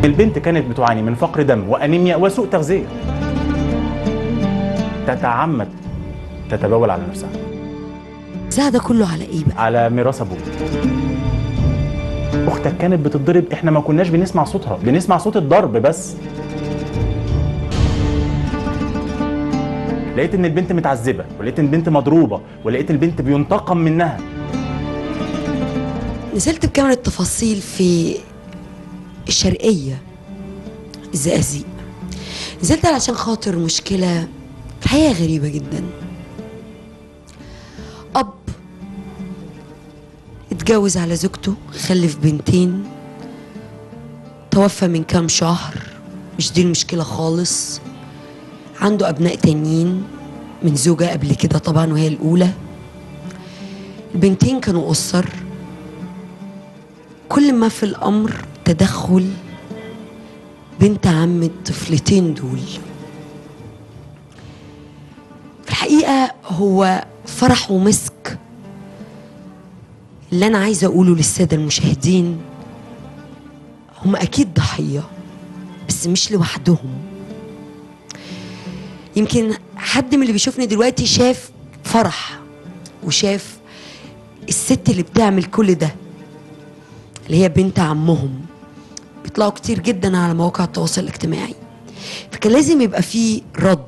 البنت كانت بتعاني من فقر دم وانيميا وسوء تغذيه تتعمد تتبول على نفسها زاد ده كله على ايه بقى على ميراث ابوك اختك كانت بتتضرب احنا ما كناش بنسمع صوتها بنسمع صوت الضرب بس لقيت ان البنت متعذبه ولقيت ان البنت مضروبه ولقيت البنت بينتقم منها نزلت بكامل التفاصيل في الشرقية الزقازيق نزلت علشان خاطر مشكلة الحقيقة غريبة جدا أب اتجوز على زوجته خلف بنتين توفى من كام شهر مش دي المشكلة خالص عنده أبناء تانيين من زوجة قبل كده طبعا وهي الأولى البنتين كانوا أسر كل ما في الأمر تدخل بنت عم الطفلتين دول في الحقيقة هو فرح ومسك اللي أنا عايزة أقوله للسادة المشاهدين هم أكيد ضحية بس مش لوحدهم يمكن حد من اللي بيشوفني دلوقتي شاف فرح وشاف الست اللي بتعمل كل ده اللي هي بنت عمهم بيطلعوا كتير جدا على مواقع التواصل الاجتماعي فكان لازم يبقى في رد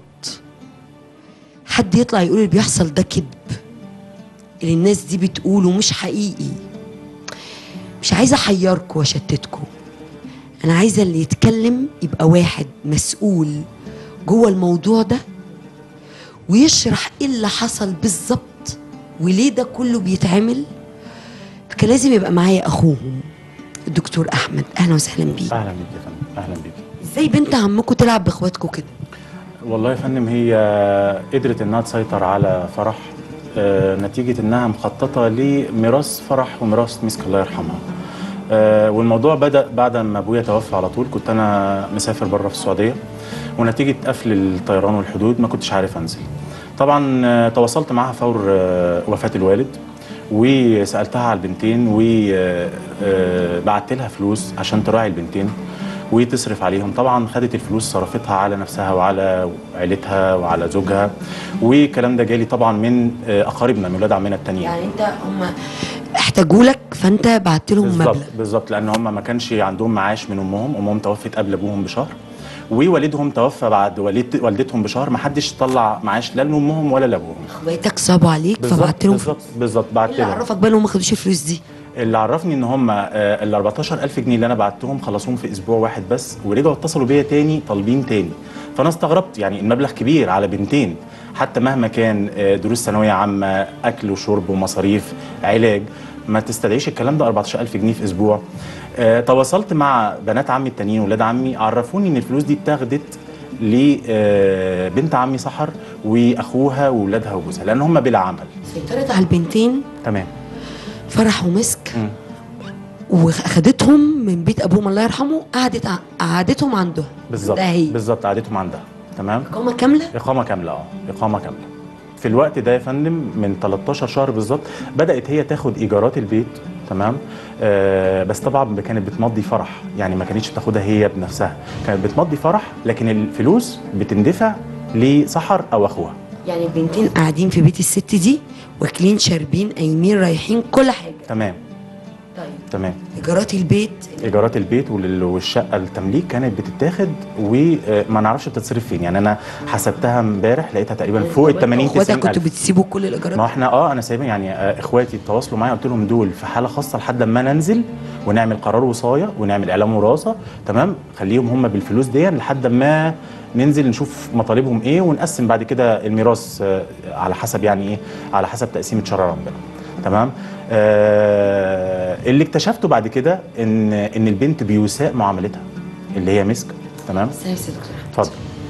حد يطلع يقول اللي بيحصل ده كذب اللي الناس دي بتقوله مش حقيقي مش عايزه احيركم واشتتكم انا عايزه اللي يتكلم يبقى واحد مسؤول جوه الموضوع ده ويشرح ايه اللي حصل بالظبط وليه ده كله بيتعمل فكان لازم يبقى معايا اخوهم الدكتور احمد اهلا وسهلا بيه اهلا بيك يا فندم اهلا بيك ازاي بنت عمكم تلعب باخواتكم كده والله يا فندم هي قدرت انها تسيطر على فرح آه، نتيجة انها مخططة لميراث فرح وميراث مسك الله يرحمها آه، والموضوع بدأ بعد ما ابويا توفى على طول كنت انا مسافر بره في السعودية ونتيجة قفل الطيران والحدود ما كنتش عارف انزل طبعا آه، تواصلت معاها فور آه، وفاة الوالد وسالتها على البنتين وبعت لها فلوس عشان تراعي البنتين وتصرف عليهم طبعا خدت الفلوس صرفتها على نفسها وعلى عيلتها وعلى زوجها والكلام ده جالي طبعا من آه، اقاربنا من ولاد عمنا التانيين يعني انت هم احتاجوا لك فانت بعت لهم بالظبط مبلغ بالظبط لان هم ما كانش عندهم معاش من امهم امهم توفت قبل ابوهم بشهر ووالدهم توفى بعد والد والدتهم بشهر ما حدش طلع معاش لا لامهم ولا لابوهم اخواتك صعبوا عليك بالظبط فبعت لهم بالظبط بالظبط بعت اللي لهم عرفك بقى انهم ما خدوش الفلوس دي اللي عرفني ان هم ال 14000 جنيه اللي انا بعتهم خلصوهم في اسبوع واحد بس ورجعوا اتصلوا بيا تاني طالبين تاني فانا استغربت يعني المبلغ كبير على بنتين حتى مهما كان آه، دروس ثانويه عامه اكل وشرب ومصاريف علاج ما تستدعيش الكلام ده 14000 جنيه في اسبوع آه، تواصلت مع بنات عمي التانيين ولاد عمي عرفوني ان الفلوس دي اتاخدت لبنت عمي سحر واخوها واولادها وجوزها لان هم بلا عمل سيطرت على البنتين تمام فرح ومسك مم. واخدتهم من بيت ابوهم الله يرحمه قعدت ع- قعدتهم عندهم بالظبط ده هي بالظبط قعدتهم عندها تمام اقامه كامله إقامة كاملة اه إقامة كاملة في الوقت ده يا فندم من 13 شهر بالظبط بدأت هي تاخد إيجارات البيت تمام آه بس طبعا كانت بتمضي فرح يعني ما كانتش بتاخدها هي بنفسها كانت بتمضي فرح لكن الفلوس بتندفع لسحر أو أخوها يعني البنتين قاعدين في بيت الست دي واكلين شاربين قايمين رايحين كل حاجه تمام طيب تمام ايجارات البيت ايجارات البيت وال- والشقه التمليك كانت بتتاخد وما نعرفش بتتصرف فين يعني انا حسبتها امبارح لقيتها تقريبا فوق ال 80 اخواتك 90 كنتوا ألف. بتسيبوا كل الايجارات ما هو احنا اه انا سايبها يعني آه اخواتي تواصلوا معايا قلت لهم دول في حاله خاصه لحد ما ننزل ونعمل قرار وصايه ونعمل اعلام وراثه تمام خليهم هم بالفلوس دي لحد ما ننزل نشوف مطالبهم ايه ونقسم بعد كده الميراث آه على حسب يعني ايه على حسب تقسيمه شرع ربنا تمام آه اللي اكتشفته بعد كده ان ان البنت بيساء معاملتها اللي هي مسك تمام استنى بس يا دكتور أحمد. اتفضل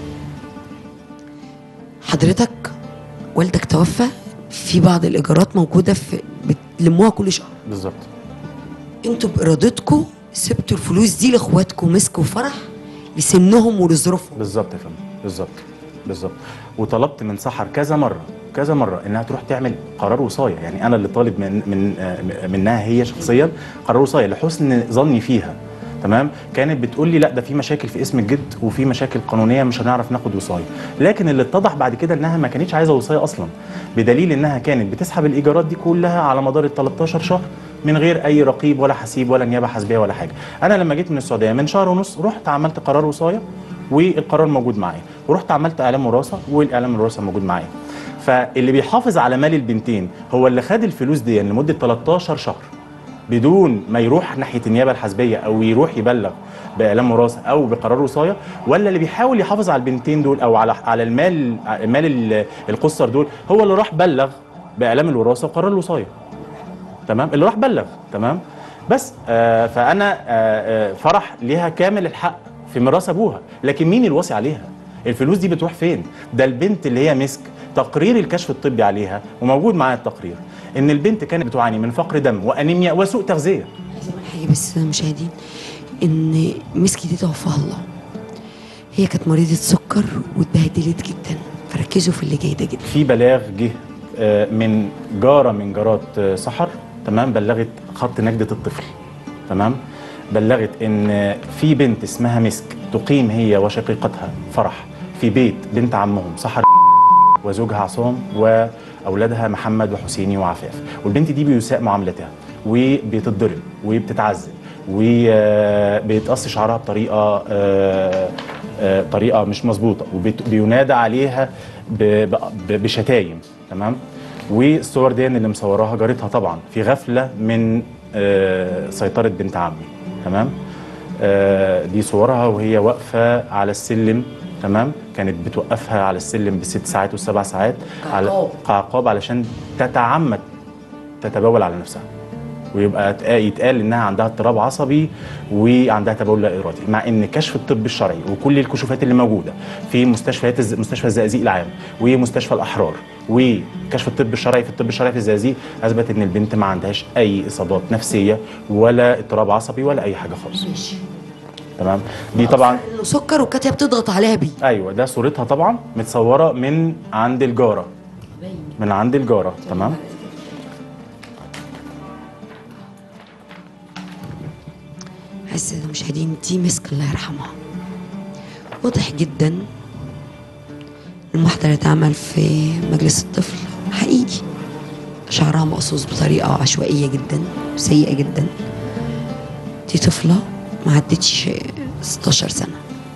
حضرتك والدك توفى في بعض الايجارات موجوده في بتلموها كل شهر بالظبط انتوا بارادتكم سبتوا الفلوس دي لاخواتكم مسك وفرح لسنهم ولظروفهم بالظبط يا فندم بالظبط بالظبط وطلبت من سحر كذا مره كذا مره انها تروح تعمل قرار وصايه يعني انا اللي طالب من من آه، منها هي شخصيا قرار وصايه لحسن ظني فيها تمام كانت بتقول لي لا ده في مشاكل في اسم الجد وفي مشاكل قانونيه مش هنعرف ناخد وصايه لكن اللي اتضح بعد كده انها ما كانتش عايزه وصايه اصلا بدليل انها كانت بتسحب الايجارات دي كلها على مدار ال 13 شهر من غير اي رقيب ولا حسيب ولا نيابه حسبيه ولا حاجه انا لما جيت من السعوديه من شهر ونص رحت عملت قرار وصايه والقرار موجود معايا ورحت عملت اعلام وراثه والاعلام الوراثه موجود معايا فاللي بيحافظ على مال البنتين هو اللي خد الفلوس دي لمده 13 شهر بدون ما يروح ناحيه النيابه الحسبيه او يروح يبلغ باعلام وراثه او بقرار وصايه ولا اللي بيحاول يحافظ على البنتين دول او على على المال مال ال- القصر دول هو اللي راح بلغ باعلام الوراثه وقرار الوصايه تمام اللي راح بلغ تمام بس آه فانا آه آه فرح ليها كامل الحق في ميراث ابوها لكن مين الوصي عليها الفلوس دي بتروح فين ده البنت اللي هي مسك تقرير الكشف الطبي عليها وموجود معايا التقرير ان البنت كانت بتعاني من فقر دم وانيميا وسوء تغذيه عايزه اقول حاجه بس مشاهدين ان مسكي دي توفاها الله هي كانت مريضه سكر واتبهدلت جدا فركزوا في اللي جاي ده جدا في بلاغ جه آه، من جاره من جارات آه، سحر تمام بلغت خط نجدة الطفل تمام بلغت ان في بنت اسمها مسك تقيم هي وشقيقتها فرح في بيت بنت عمهم سحر وزوجها عصام واولادها محمد وحسيني وعفاف والبنت دي بيساء معاملتها وبتتضرب وبتتعذب وبيتقص شعرها بطريقه آه، آه، طريقه مش مظبوطه وبينادى عليها ب- ب- بشتايم تمام والصور دي اللي مصوراها جارتها طبعا في غفله من آه، سيطره بنت عمي تمام آه، دي صورها وهي واقفه على السلم تمام كانت بتوقفها على السلم بالست ساعات والسبع ساعات على كعقاب. كعقاب علشان تتعمد تتبول على نفسها ويبقى تق- يتقال انها عندها اضطراب عصبي وعندها تبول لا ارادي مع ان كشف الطب الشرعي وكل الكشوفات اللي موجوده في مستشفيات الز- مستشفى الزقازيق العام ومستشفى الاحرار وكشف الطب الشرعي في الطب الشرعي في الزقازيق اثبت ان البنت ما عندهاش اي اصابات نفسيه ولا اضطراب عصبي ولا اي حاجه خالص ماشي تمام دي طبعا انه سكر وكانت هي بتضغط عليها بيه ايوه ده صورتها طبعا متصوره من عند الجاره من عند الجاره تمام أعزائي المشاهدين دي مسك الله يرحمها واضح جدا المحضر اتعمل في مجلس الطفل حقيقي شعرها مقصوص بطريقة عشوائية جدا سيئة جدا دي طفلة ما عدتش 16 سنة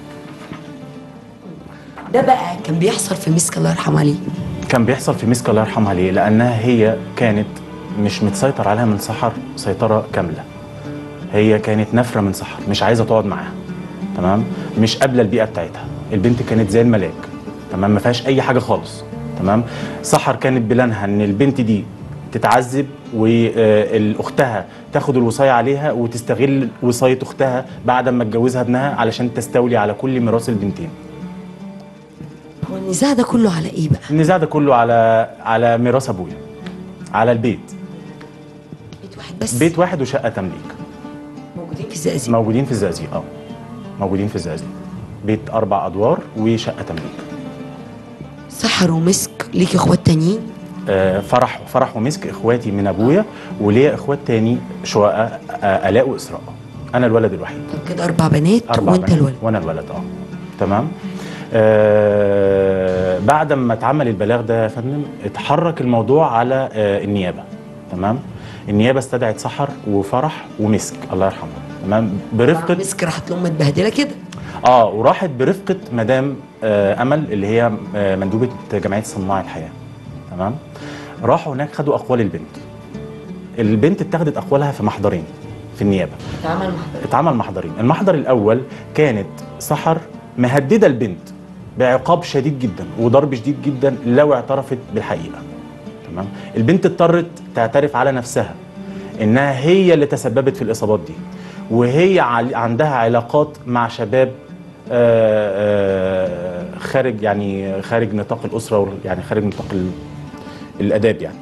ده بقى كان بيحصل في مسك الله يرحمها ليه كان بيحصل في مسك الله يرحمها ليه؟ لأنها هي كانت مش متسيطر عليها من سحر سيطرة كاملة. هي كانت نافرة من سحر، مش عايزة تقعد معاها. تمام؟ مش قابلة البيئة بتاعتها. البنت كانت زي الملاك. تمام؟ ما فيهاش أي حاجة خالص. تمام؟ سحر كانت بلانها إن البنت دي تتعذب واختها تاخد الوصايه عليها وتستغل وصايه اختها بعد ما اتجوزها ابنها علشان تستولي على كل ميراث البنتين. هو النزاع ده كله على ايه بقى؟ النزاع ده كله على على ميراث ابويا على البيت بيت واحد بس بيت واحد وشقه تمليك موجودين في الزقازيق موجودين في الزقازيق اه موجودين في الزقازيق بيت اربع ادوار وشقه تمليك سحر ومسك ليك اخوات تانيين آه فرح فرح ومسك اخواتي من ابويا وليا اخوات تاني شقق آه الاء واسراء انا الولد الوحيد طب كده اربع بنات اربع وانت بنات الولد وانا الولد اه تمام آه بعد ما اتعمل البلاغ ده يا فندم اتحرك الموضوع على آه النيابه تمام النيابه استدعت سحر وفرح ومسك الله يرحمه تمام برفقه مسك راحت لهم متبهدله كده اه وراحت برفقه مدام آه امل اللي هي آه مندوبه جمعيه صناع الحياه تمام راحوا هناك خدوا اقوال البنت البنت اتخذت اقوالها في محضرين في النيابه اتعمل محضر اتعمل محضرين المحضر الاول كانت سحر مهدده البنت بعقاب شديد جدا وضرب شديد جدا لو اعترفت بالحقيقه تمام البنت اضطرت تعترف على نفسها انها هي اللي تسببت في الاصابات دي وهي عل- عندها علاقات مع شباب آه، آه، خارج يعني خارج نطاق الاسره وال- يعني خارج نطاق ال- الاداب يعني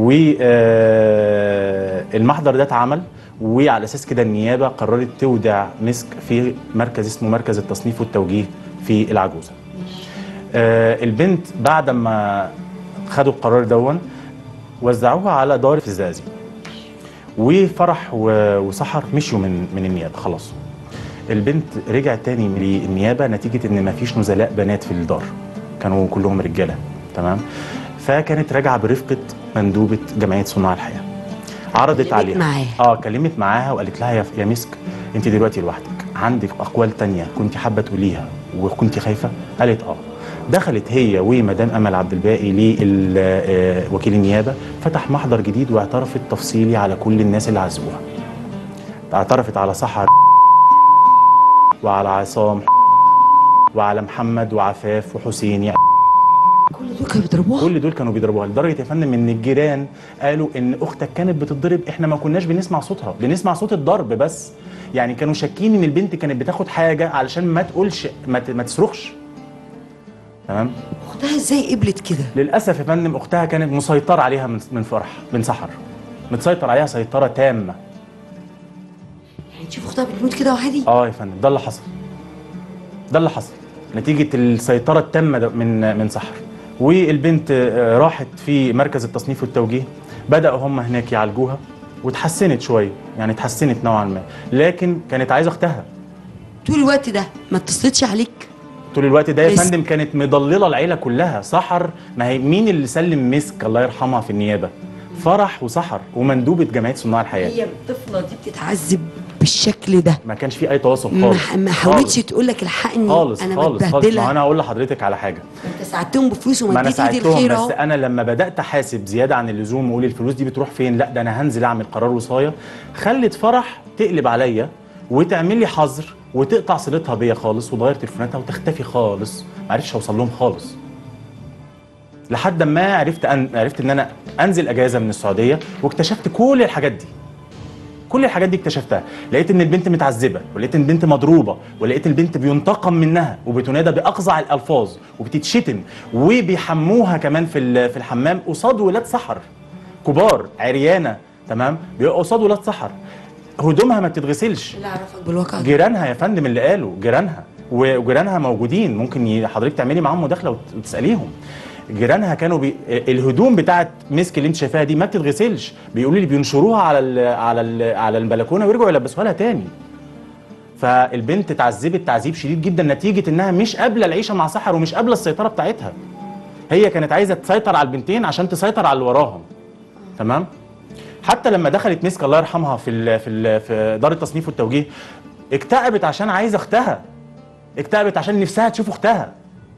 والمحضر ده اتعمل وعلى اساس كده النيابه قررت تودع مسك في مركز اسمه مركز التصنيف والتوجيه في العجوزه آه، البنت بعد ما خدوا القرار دون وزعوها على دار في الزقازيق وفرح و- وسحر مشيوا من من النيابه خلاص البنت رجعت تاني للنيابه نتيجه ان مفيش نزلاء بنات في الدار كانوا كلهم رجاله تمام فكانت راجعه برفقه مندوبه جمعيه صناع الحياه عرضت كلمت عليها معاها. اه كلمت معاها وقالت لها يا, يا مسك انت دلوقتي لوحدك عندك اقوال تانية كنت حابه تقوليها وكنت خايفه قالت اه دخلت هي ومدام امل عبد الباقي لوكيل النيابه فتح محضر جديد واعترفت تفصيلي على كل الناس اللي عزوها اعترفت على سحر وعلى عصام وعلى محمد وعفاف وحسين يعني كل دول كانوا بيضربوها كل دول كانوا بيضربوها لدرجه يا فندم ان الجيران قالوا ان اختك كانت بتتضرب احنا ما كناش بنسمع صوتها بنسمع صوت الضرب بس يعني كانوا شاكين ان البنت كانت بتاخد حاجه علشان ما تقولش ما, ت- ما تصرخش تمام اختها ازاي قبلت كده للاسف يا فندم اختها كانت مسيطره عليها من من فرح من سحر متسيطر عليها سيطره تامه يعني تشوف اختها بتموت كده وعادي اه يا فندم ده اللي حصل ده اللي حصل نتيجه السيطره التامه ده من من سحر والبنت آه، راحت في مركز التصنيف والتوجيه بداوا هم هناك يعالجوها وتحسنت شويه يعني اتحسنت نوعا ما لكن كانت عايزه اختها طول الوقت ده ما اتصلتش عليك طول الوقت ده يا لسه. فندم كانت مضلله العيله كلها سحر ما هي مين اللي سلم مسك الله يرحمها في النيابه فرح وسحر ومندوبه جمعيه صناع الحياه هي الطفله دي بتتعذب بالشكل ده ما كانش في اي تواصل ما خالص ما حاولتش خالص. تقول لك الحقني خالص انا خالص خالص ما متبهدله انا هقول لحضرتك على حاجه انت ساعدتهم بفلوس ما انا ومديت ايدي ساعدتهم الخير بس اهو انا لما بدات احاسب زياده عن اللزوم واقول الفلوس دي بتروح فين لا ده انا هنزل اعمل قرار وصايه خلت فرح تقلب عليا وتعمل لي حظر وتقطع صلتها بيا خالص وتغير تليفوناتها وتختفي خالص ما عرفتش اوصل لهم خالص لحد ما عرفت أن... عرفت ان انا انزل اجازه من السعوديه واكتشفت كل الحاجات دي كل الحاجات دي اكتشفتها لقيت ان البنت متعذبه ولقيت ان البنت مضروبه ولقيت البنت بينتقم منها وبتنادى باقذع الالفاظ وبتتشتم وبيحموها كمان في ال- في الحمام قصاد ولاد سحر كبار عريانه تمام بيبقوا قصاد ولاد سحر هدومها ما بتتغسلش اللي اعرفك بالواقع ده جيرانها يا فندم اللي قالوا جيرانها وجيرانها موجودين ممكن ي- حضرتك تعملي معاهم مداخله وت- وتساليهم جيرانها كانوا بي... الهدوم بتاعت مسك اللي انت شايفاها دي ما بتتغسلش بيقولوا لي بينشروها على ال... على ال... على البلكونه ويرجعوا يلبسوها لها تاني فالبنت اتعذبت تعذيب شديد جدا نتيجه انها مش قابله العيشه مع سحر ومش قابله السيطره بتاعتها هي كانت عايزه تسيطر على البنتين عشان تسيطر على اللي وراهم تمام حتى لما دخلت مسك الله يرحمها في ال في ال في دار التصنيف والتوجيه اكتئبت عشان عايزه اختها اكتئبت عشان نفسها تشوف اختها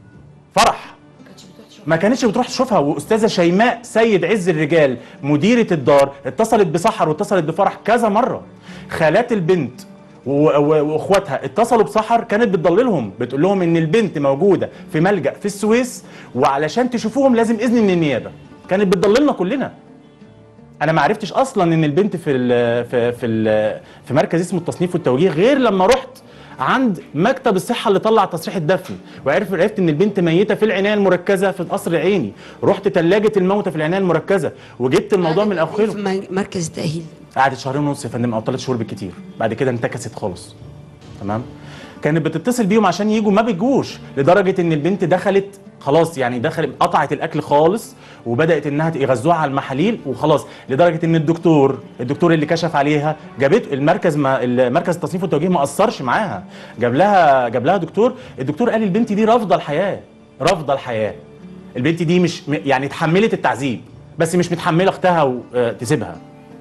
فرح ما كانتش بتروح تشوفها واستاذه شيماء سيد عز الرجال مديره الدار اتصلت بسحر واتصلت بفرح كذا مره خالات البنت و- و- واخواتها اتصلوا بسحر كانت بتضللهم بتقول لهم ان البنت موجوده في ملجا في السويس وعلشان تشوفوهم لازم اذن من النيابه كانت بتضللنا كلنا انا ما عرفتش اصلا ان البنت في ال في في ال في مركز اسمه التصنيف والتوجيه غير لما رحت عند مكتب الصحه اللي طلع تصريح الدفن وعرف عرفت ان البنت ميته في العنايه المركزه في القصر العيني رحت ثلاجه الموتى في العنايه المركزه وجبت الموضوع من في اخره م- مركز التاهيل قعدت شهرين ونص يا فندم او ثلاث شهور بالكتير بعد كده انتكست خالص تمام كانت بتتصل بيهم عشان يجوا ما بيجوش لدرجه ان البنت دخلت خلاص يعني دخلت قطعت الاكل خالص وبدات انها يغذوها على المحاليل وخلاص لدرجه ان الدكتور الدكتور اللي كشف عليها جابت المركز ما المركز التصنيف والتوجيه ما قصرش معاها جاب لها جاب لها دكتور الدكتور قال البنت دي رافضه الحياه رافضه الحياه البنت دي مش يعني اتحملت التعذيب بس مش متحمله اختها وتسيبها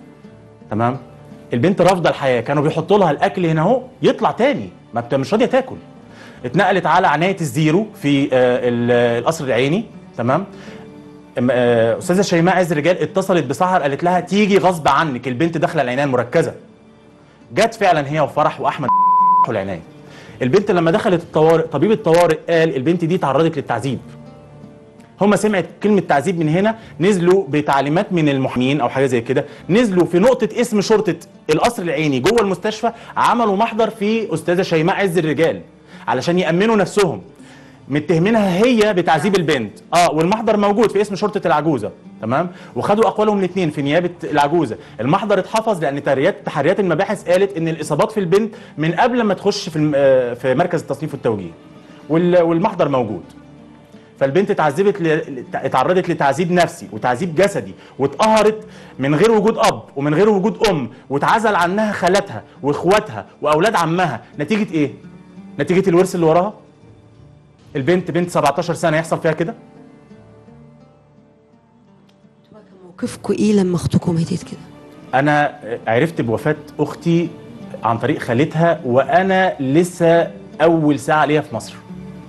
تمام البنت رافضه الحياه كانوا بيحطوا لها الاكل هنا اهو يطلع تاني ما بت- مش راضيه تاكل اتنقلت على عنايه الزيرو في آه، ال- القصر العيني تمام أم- آه، استاذه شيماء عز الرجال اتصلت بسحر قالت لها تيجي غصب عنك البنت داخله العنايه المركزه جت فعلا هي وفرح واحمد العنايه البنت لما دخلت الطوارئ طبيب الطوارئ قال البنت دي تعرضت للتعذيب هم سمعت كلمة تعذيب من هنا نزلوا بتعليمات من المحامين أو حاجة زي كده نزلوا في نقطة اسم شرطة القصر العيني جوه المستشفى عملوا محضر في أستاذة شيماء عز الرجال علشان يأمنوا نفسهم متهمينها هي بتعذيب البنت اه والمحضر موجود في اسم شرطه العجوزه تمام وخدوا اقوالهم الاثنين في نيابه العجوزه المحضر اتحفظ لان تحريات تحريات المباحث قالت ان الاصابات في البنت من قبل ما تخش في الم- آه، في مركز التصنيف والتوجيه وال- والمحضر موجود فالبنت اتعذبت ل... اتعرضت لتعذيب نفسي وتعذيب جسدي واتقهرت من غير وجود اب ومن غير وجود ام واتعزل عنها خالاتها واخواتها واولاد عمها نتيجه ايه نتيجه الورث اللي وراها البنت بنت 17 سنه يحصل فيها كده موقفكم ايه لما اختكم ماتت كده انا عرفت بوفاه اختي عن طريق خالتها وانا لسه اول ساعه ليا في مصر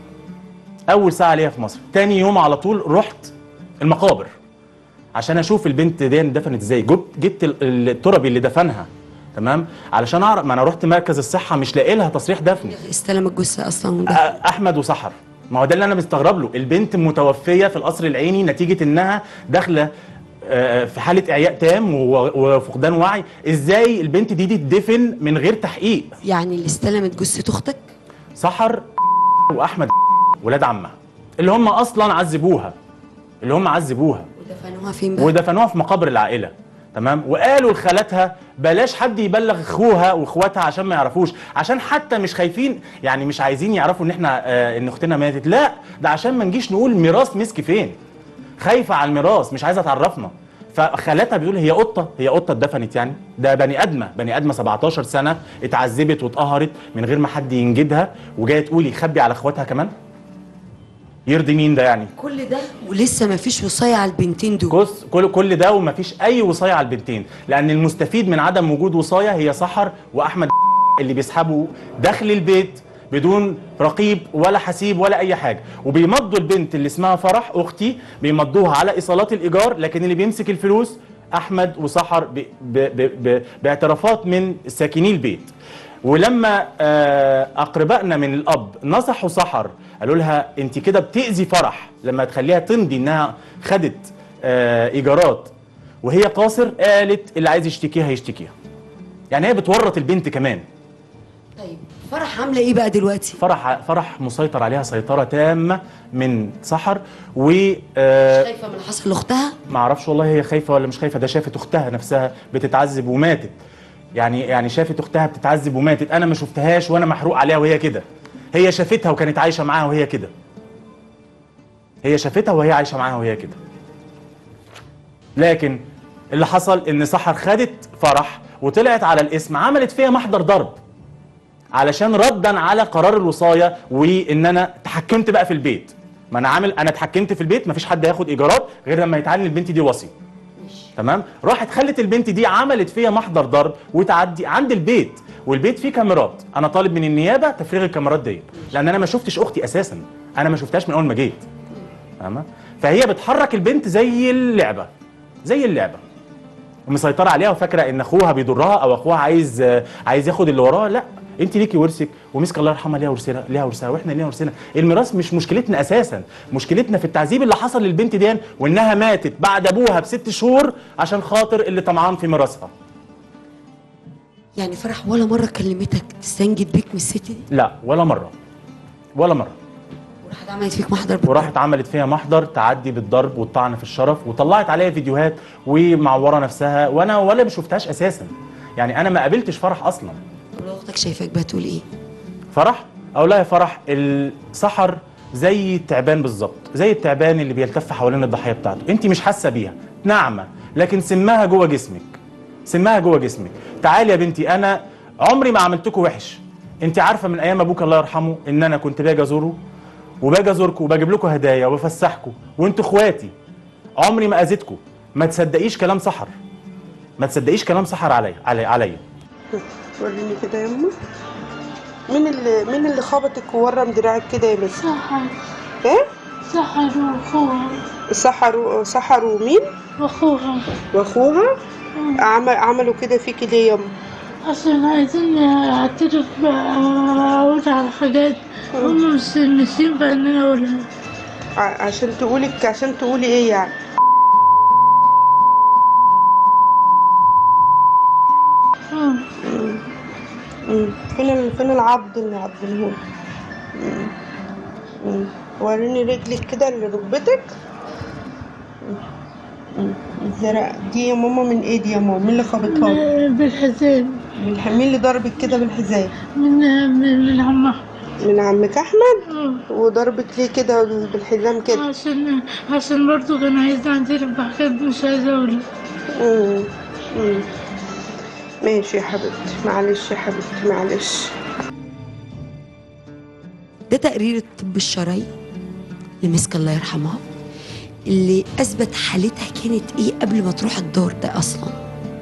اول ساعه ليا في مصر تاني يوم على طول رحت المقابر عشان اشوف البنت دي اندفنت ازاي جبت جبت ال- التربي اللي دفنها تمام علشان اعرف ما انا رحت مركز الصحه مش لاقي لها تصريح دفن استلم الجثه اصلا وده أ- احمد وسحر ما هو ده اللي انا مستغرب له البنت متوفيه في القصر العيني نتيجه انها داخله آه، في حاله اعياء تام و- وفقدان وعي ازاي البنت دي تدفن من غير تحقيق يعني اللي استلمت جثه اختك سحر واحمد ولاد عمها اللي هم اصلا عذبوها اللي هم عذبوها ودفنوها فين بقى ودفنوها في مقابر العائله تمام وقالوا لخالاتها بلاش حد يبلغ اخوها واخواتها عشان ما يعرفوش عشان حتى مش خايفين يعني مش عايزين يعرفوا ان احنا آه ان اختنا ماتت لا ده عشان ما نجيش نقول ميراث مسك فين خايفه على الميراث مش عايزه تعرفنا فخالاتها بتقول هي قطه هي قطه اتدفنت يعني ده بني ادمه بني ادمه 17 سنه اتعذبت واتقهرت من غير ما حد ينجدها وجايه تقول يخبي على اخواتها كمان يرضي مين ده يعني كل ده ولسه ما فيش وصايه على البنتين دول كوس كل كل ده ومفيش اي وصايه على البنتين لان المستفيد من عدم وجود وصايه هي سحر واحمد اللي بيسحبوا داخل البيت بدون رقيب ولا حسيب ولا اي حاجه وبيمضوا البنت اللي اسمها فرح اختي بيمضوها على ايصالات الايجار لكن اللي بيمسك الفلوس احمد وسحر ب ب ب ب باعترافات من ساكني البيت ولما آه، اقربائنا من الاب نصحوا سحر قالوا لها انت كده بتاذي فرح لما تخليها تمضي انها خدت آه، ايجارات وهي قاصر قالت اللي عايز يشتكيها يشتكيها يعني هي بتورط البنت كمان طيب فرح عامله ايه بقى دلوقتي فرح فرح مسيطر عليها سيطره تامه من سحر و آه، خايفه من اللي حصل لاختها ما اعرفش والله هي خايفه ولا مش خايفه ده شافت اختها نفسها بتتعذب وماتت يعني يعني شافت اختها بتتعذب وماتت انا ما شفتهاش وانا محروق عليها وهي كده هي شافتها وكانت عايشه معاها وهي كده هي شافتها وهي عايشه معاها وهي كده لكن اللي حصل ان سحر خدت فرح وطلعت على الاسم عملت فيها محضر ضرب علشان ردا على قرار الوصايه وان انا تحكمت بقى في البيت ما انا عامل انا اتحكمت في البيت مفيش حد هياخد ايجارات غير لما يتعلن البنت دي وصي تمام راحت خلت البنت دي عملت فيها محضر ضرب وتعدي عند البيت والبيت فيه كاميرات انا طالب من النيابه تفريغ الكاميرات دي لان انا ما شفتش اختي اساسا انا ما شفتهاش من اول ما جيت فاهمه فهي بتحرك البنت زي اللعبه زي اللعبه ومسيطره عليها وفاكره ان اخوها بيضرها او اخوها عايز آه، عايز ياخد اللي وراه لا انت ليكي ورثك ومسك الله يرحمها ليها ورثنا ليها ورثها واحنا لينا ورثنا الميراث مش مشكلتنا اساسا مشكلتنا في التعذيب اللي حصل للبنت دي وانها ماتت بعد ابوها بست شهور عشان خاطر اللي طمعان في ميراثها يعني فرح ولا مره كلمتك تستنجد بيك من الست دي لا ولا مره ولا مره وراحت عملت فيك محضر بالضرب. وراحت عملت فيها محضر تعدي بالضرب والطعن في الشرف وطلعت عليها فيديوهات ومعوره نفسها وانا ولا ما شفتهاش اساسا يعني انا ما قابلتش فرح اصلا طب لو اختك شايفاك بقى تقول ايه فرح اقول لها يا فرح السحر زي التعبان بالظبط زي التعبان اللي بيلتف حوالين الضحيه بتاعته انت مش حاسه بيها ناعمه لكن سمها جوه جسمك سمها جوه جسمك تعالي يا بنتي انا عمري ما عملتكوا وحش انت عارفه من ايام ابوك الله يرحمه ان انا كنت باجي ازوره وباجي ازوركم وبجيب لكم هدايا وبفسحكم وانتوا اخواتي عمري ما اذيتكم ما تصدقيش كلام سحر ما تصدقيش كلام سحر عليا علي عليا وريني كده يا امه مين اللي مين اللي خبطك وورم دراعك كده يا بنت سحر ايه سحر واخوها سحروا سحروا مين واخوها واخوها عمل عملوا كده فيكي ليه يا امه عشان عايزين اعترف بقى اقول على حاجات هم مش مش ينفع ان انا اقولها ع- عشان تقولك عشان تقولي ايه يعني آه. مم. فين ال... فين العض اللي عضلهولك مم. مم. وريني رجلك كده اللي ركبتك مم. مم. الزرق دي يا ماما من ايه دي يا ماما مين اللي خبطها لك؟ بالحزام بالح- مين اللي ضربك كده بالحذاء من من من عمها من عمك احمد اه وضربك ليه كده بالحزام كده عشان عشان برضه كان عايزني اعترف بحاجات مش عايزة اقولها مم. مم. ماشي يا حبيبتي معلش يا حبيبتي معلش ده تقرير الطب الشرعي لمسك الله يرحمها اللي اثبت حالتها كانت ايه قبل ما تروح الدار ده اصلا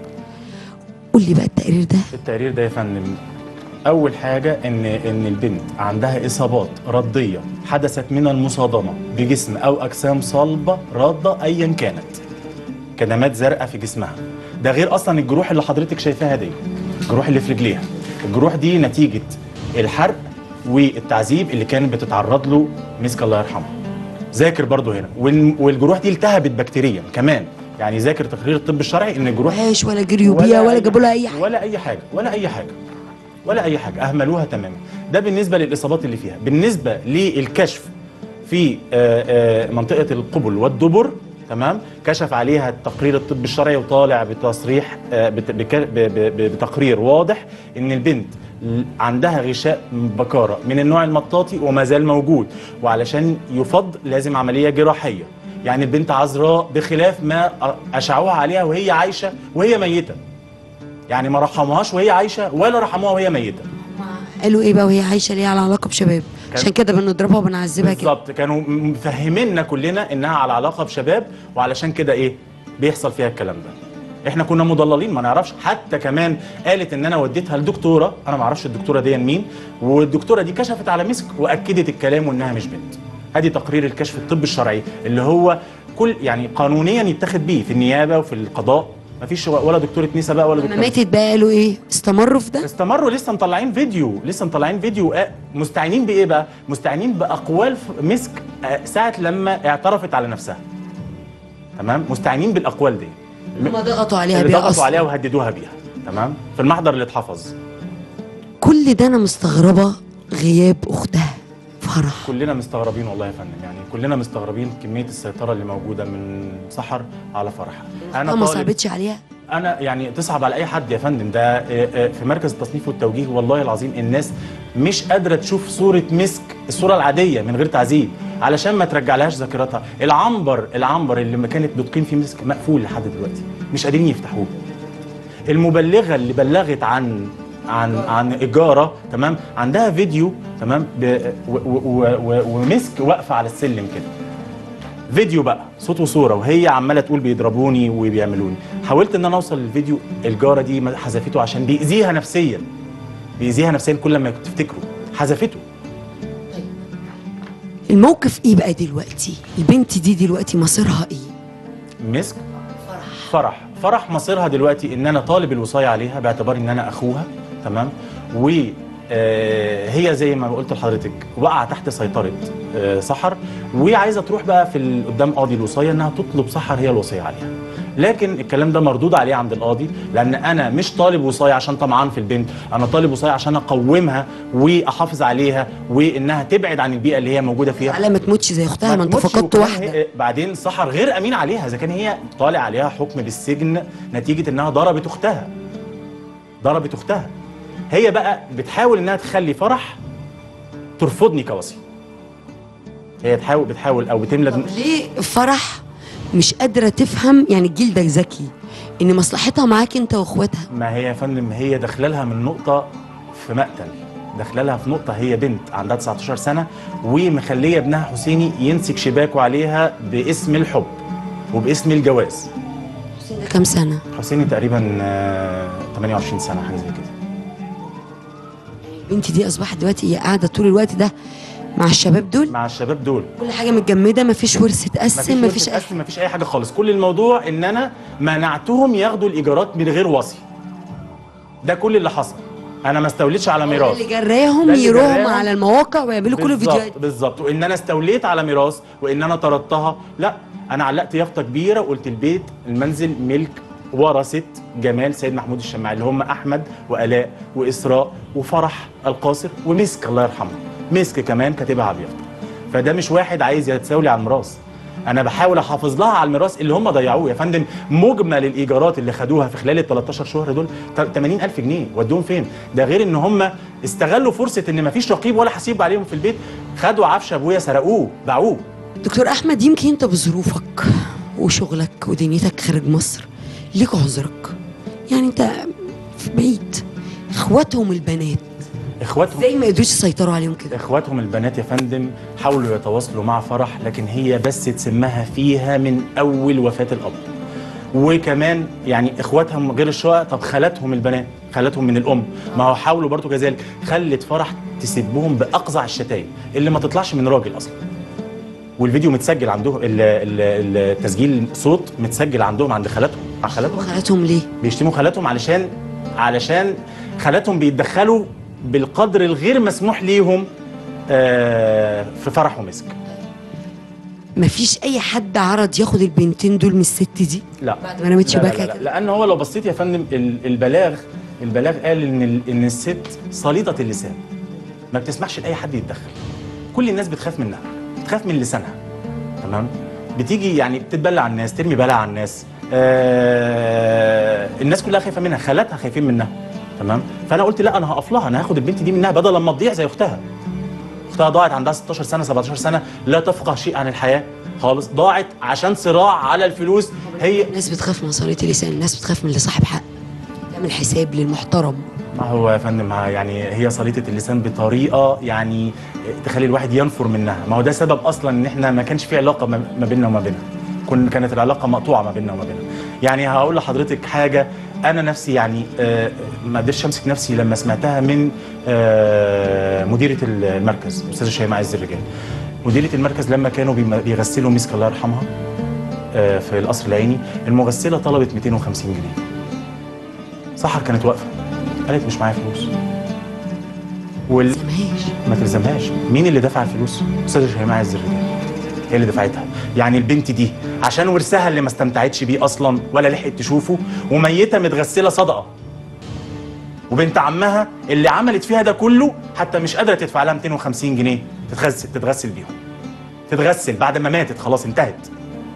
قول لي بقى التقرير ده التقرير ده يا فندم اول حاجه ان ان البنت عندها اصابات رديه حدثت من المصادمه بجسم او اجسام صلبه راده ايا كانت كدمات زرقاء في جسمها ده غير اصلا الجروح اللي حضرتك شايفاها دي الجروح اللي في رجليها الجروح دي نتيجه الحرق والتعذيب اللي كانت بتتعرض له مسك الله يرحمه ذاكر برضو هنا وال- والجروح دي التهبت بكتيريا كمان يعني ذاكر تقرير الطب الشرعي ان الجروح عاش ولا جريوا بيها ولا أي- جابوا لها اي حاجه ولا اي حاجه ولا اي حاجه ولا اي حاجه اهملوها تماما ده بالنسبه للاصابات اللي فيها بالنسبه للكشف في آه، آه، منطقه القبل والدبر تمام كشف عليها التقرير الطب الشرعي وطالع بتصريح آه، بت- بك- ب- ب- ب- بتقرير واضح ان البنت ل- عندها غشاء بكاره من النوع المطاطي وما زال موجود وعلشان يفض لازم عمليه جراحيه يعني البنت عذراء بخلاف ما اشعوها عليها وهي عايشه وهي ميته يعني ما رحموهاش وهي عايشه ولا رحموها وهي ميته قالوا ايه بقى وهي عايشه ليه على علاقه بشباب عشان كده بنضربها وبنعذبها كده بالظبط كانوا م- مفهميننا كلنا انها على علاقه بشباب وعلشان كده ايه بيحصل فيها الكلام ده احنا كنا مضللين ما نعرفش حتى كمان قالت ان انا وديتها لدكتوره انا ما اعرفش الدكتوره دي مين والدكتوره دي كشفت على مسك واكدت الكلام وانها مش بنت ادي تقرير الكشف الطبي الشرعي اللي هو كل يعني قانونيا يتاخد بيه في النيابه وفي القضاء ما فيش ولا دكتوره نساء بقى ولا لما دكتوره ماتت بقى قالوا ايه استمروا في ده استمروا لسه مطلعين فيديو لسه مطلعين فيديو آه، مستعينين بايه بقى مستعينين باقوال ف- مسك آه، ساعه لما اعترفت على نفسها تمام مستعينين بالاقوال دي هم ضغطوا عليها اللي بيها ضغطوا اصلا عليها وهددوها بيها تمام في المحضر اللي اتحفظ كل ده انا مستغربه غياب اختها فرح كلنا مستغربين والله يا فندم يعني كلنا مستغربين كميه السيطره اللي موجوده من سحر على فرح انا ما صعبتش عليها انا يعني تصعب على اي حد يا فندم ده آه، آه، في مركز التصنيف والتوجيه والله العظيم الناس مش قادره تشوف صوره مسك الصوره العاديه من غير تعذيب علشان ما ترجعلهاش ذاكرتها العنبر العنبر اللي ما كانت بتقيم فيه مسك مقفول لحد دلوقتي مش قادرين يفتحوه المبلغه اللي بلغت عن عن عن اجاره تمام عندها فيديو تمام ب- و- و- و- و- ومسك واقفه على السلم كده فيديو بقى صوت وصوره وهي عماله تقول بيضربوني وبيعملوني حاولت ان انا اوصل للفيديو الجاره دي ما حذفته عشان بيأذيها نفسيا بيأذيها نفسيا كل ما تفتكره حذفته الموقف ايه بقى دلوقتي البنت دي دلوقتي مصيرها ايه مسك فرح فرح مصيرها دلوقتي ان انا طالب الوصايه عليها باعتبار ان انا اخوها تمام و آه، هي زي ما قلت لحضرتك وقع تحت سيطره آه، سحر وعايزه تروح بقى في ال- قدام قاضي الوصايه انها تطلب سحر هي الوصيه عليها لكن الكلام ده مردود عليه عند القاضي لان انا مش طالب وصايه عشان طمعان في البنت انا طالب وصايه عشان اقومها واحافظ عليها وانها تبعد عن البيئه اللي هي موجوده فيها على ما تموتش زي اختها ما انت تموتش فقدت وكمان واحده هي- بعدين سحر غير امين عليها اذا كان هي طالع عليها حكم بالسجن نتيجه انها ضربت اختها ضربت اختها هي بقى بتحاول انها تخلي فرح ترفضني كوصي هي تحاول بتحاول او بتملى طب ليه فرح مش قادره تفهم يعني الجيل ده ذكي ان مصلحتها معاك انت واخواتها ما هي يا فندم هي داخله لها من نقطه في مقتل داخله لها في نقطه هي بنت عندها 19 سنه ومخليه ابنها حسيني يمسك شباكه عليها باسم الحب وباسم الجواز ده كام سنه حسيني تقريبا آه، 28 سنه حاجه زي كده البنت دي اصبحت دلوقتي هي قاعده طول الوقت ده مع الشباب دول مع الشباب دول كل حاجه متجمده مفيش ورث اتقسم مفيش اي ما فيش اي حاجه خالص كل الموضوع ان انا منعتهم ياخدوا الايجارات من غير وصي ده كل اللي حصل انا ما استوليتش على ميراث اللي جراهم ده اللي يروحوا جراهم. على المواقع ويعملوا كل بالظبط- الفيديوهات بالظبط وان انا استوليت على ميراث وان انا طردتها لا انا علقت يافطه كبيره وقلت البيت المنزل ملك ورثه جمال سيد محمود الشماعي اللي هم احمد والاء واسراء وفرح القاصر ومسك الله يرحمه مسك كمان كاتبها على اليافطه فده مش واحد عايز يتساولي على الميراث انا بحاول احافظ لها على الميراث اللي هم ضيعوه يا فندم مجمل الايجارات اللي خدوها في خلال ال 13 شهر دول 80000 جنيه ودوهم فين ده غير ان هم استغلوا فرصه ان مفيش رقيب ولا حسيب عليهم في البيت خدوا عفش ابويا سرقوه باعوه دكتور احمد يمكن انت بظروفك وشغلك ودنيتك خارج مصر ليك عذرك يعني انت في بعيد اخواتهم البنات اخواتهم ازاي ما قدروش يسيطروا عليهم كده اخواتهم البنات يا فندم حاولوا يتواصلوا مع فرح لكن هي بس تسمها فيها من اول وفاه الاب وكمان يعني اخواتهم غير الشقق طب خالاتهم البنات خالاتهم من الام ما هو حاولوا برضو كذلك خلت فرح تسبهم باقذع الشتايم اللي ما تطلعش من راجل اصلا والفيديو متسجل عندهم ال- ال- التسجيل صوت متسجل عندهم عند خالاتهم مع خالاتهم وخالاتهم ليه بيشتموا خالاتهم علشان علشان خالاتهم بيتدخلوا بالقدر الغير مسموح ليهم آه، في فرح ومسك مفيش اي حد عرض ياخد البنتين دول من الست دي لا بعد ما رمت لا, لا, شباكها لا, كده. لان هو لو بصيت يا فندم ال- البلاغ البلاغ قال ان ال- ان الست صليطه اللسان ما بتسمحش لاي حد يتدخل كل الناس بتخاف منها بتخاف من لسانها تمام بتيجي يعني بتتبلع على الناس ترمي بلاء على الناس آه الناس كلها خايفه منها خالاتها خايفين منها تمام فانا قلت لا انا هقف لها انا هاخد البنت دي منها بدل ما تضيع زي اختها اختها ضاعت عندها 16 سنه 17 سنه لا تفقه شيء عن الحياه خالص ضاعت عشان صراع على الفلوس هي الناس بتخاف من صلية اللسان الناس بتخاف من اللي صاحب حق تعمل حساب للمحترم ما هو يا فندم ها- يعني هي صليطة اللسان بطريقة يعني تخلي الواحد ينفر منها ما هو ده سبب أصلا إن إحنا ما كانش في علاقة ما ما بيننا وما بينها كن كانت العلاقة مقطوعة ما بيننا وما بينها يعني هقول لحضرتك حاجة أنا نفسي يعني آه، ما قدرتش أمسك نفسي لما سمعتها من آه، مديرة المركز أستاذة شيماء عز الرجال مديرة المركز لما كانوا بيم- بيغسلوا مسك الله يرحمها آه، في القصر العيني المغسلة طلبت 250 جنيه سحر كانت واقفة قالت مش معايا فلوس وال... سمهاش ما تلزمهاش مين اللي دفع الفلوس استاذه شيماء عز الرجال هي اللي دفعتها يعني البنت دي عشان ورثها اللي ما استمتعتش بيه اصلا ولا لحقت تشوفه وميته متغسله صدقه وبنت عمها اللي عملت فيها ده كله حتى مش قادره تدفع لها 250 جنيه تتغسل تتغسل بيهم تتغسل بعد ما ماتت خلاص انتهت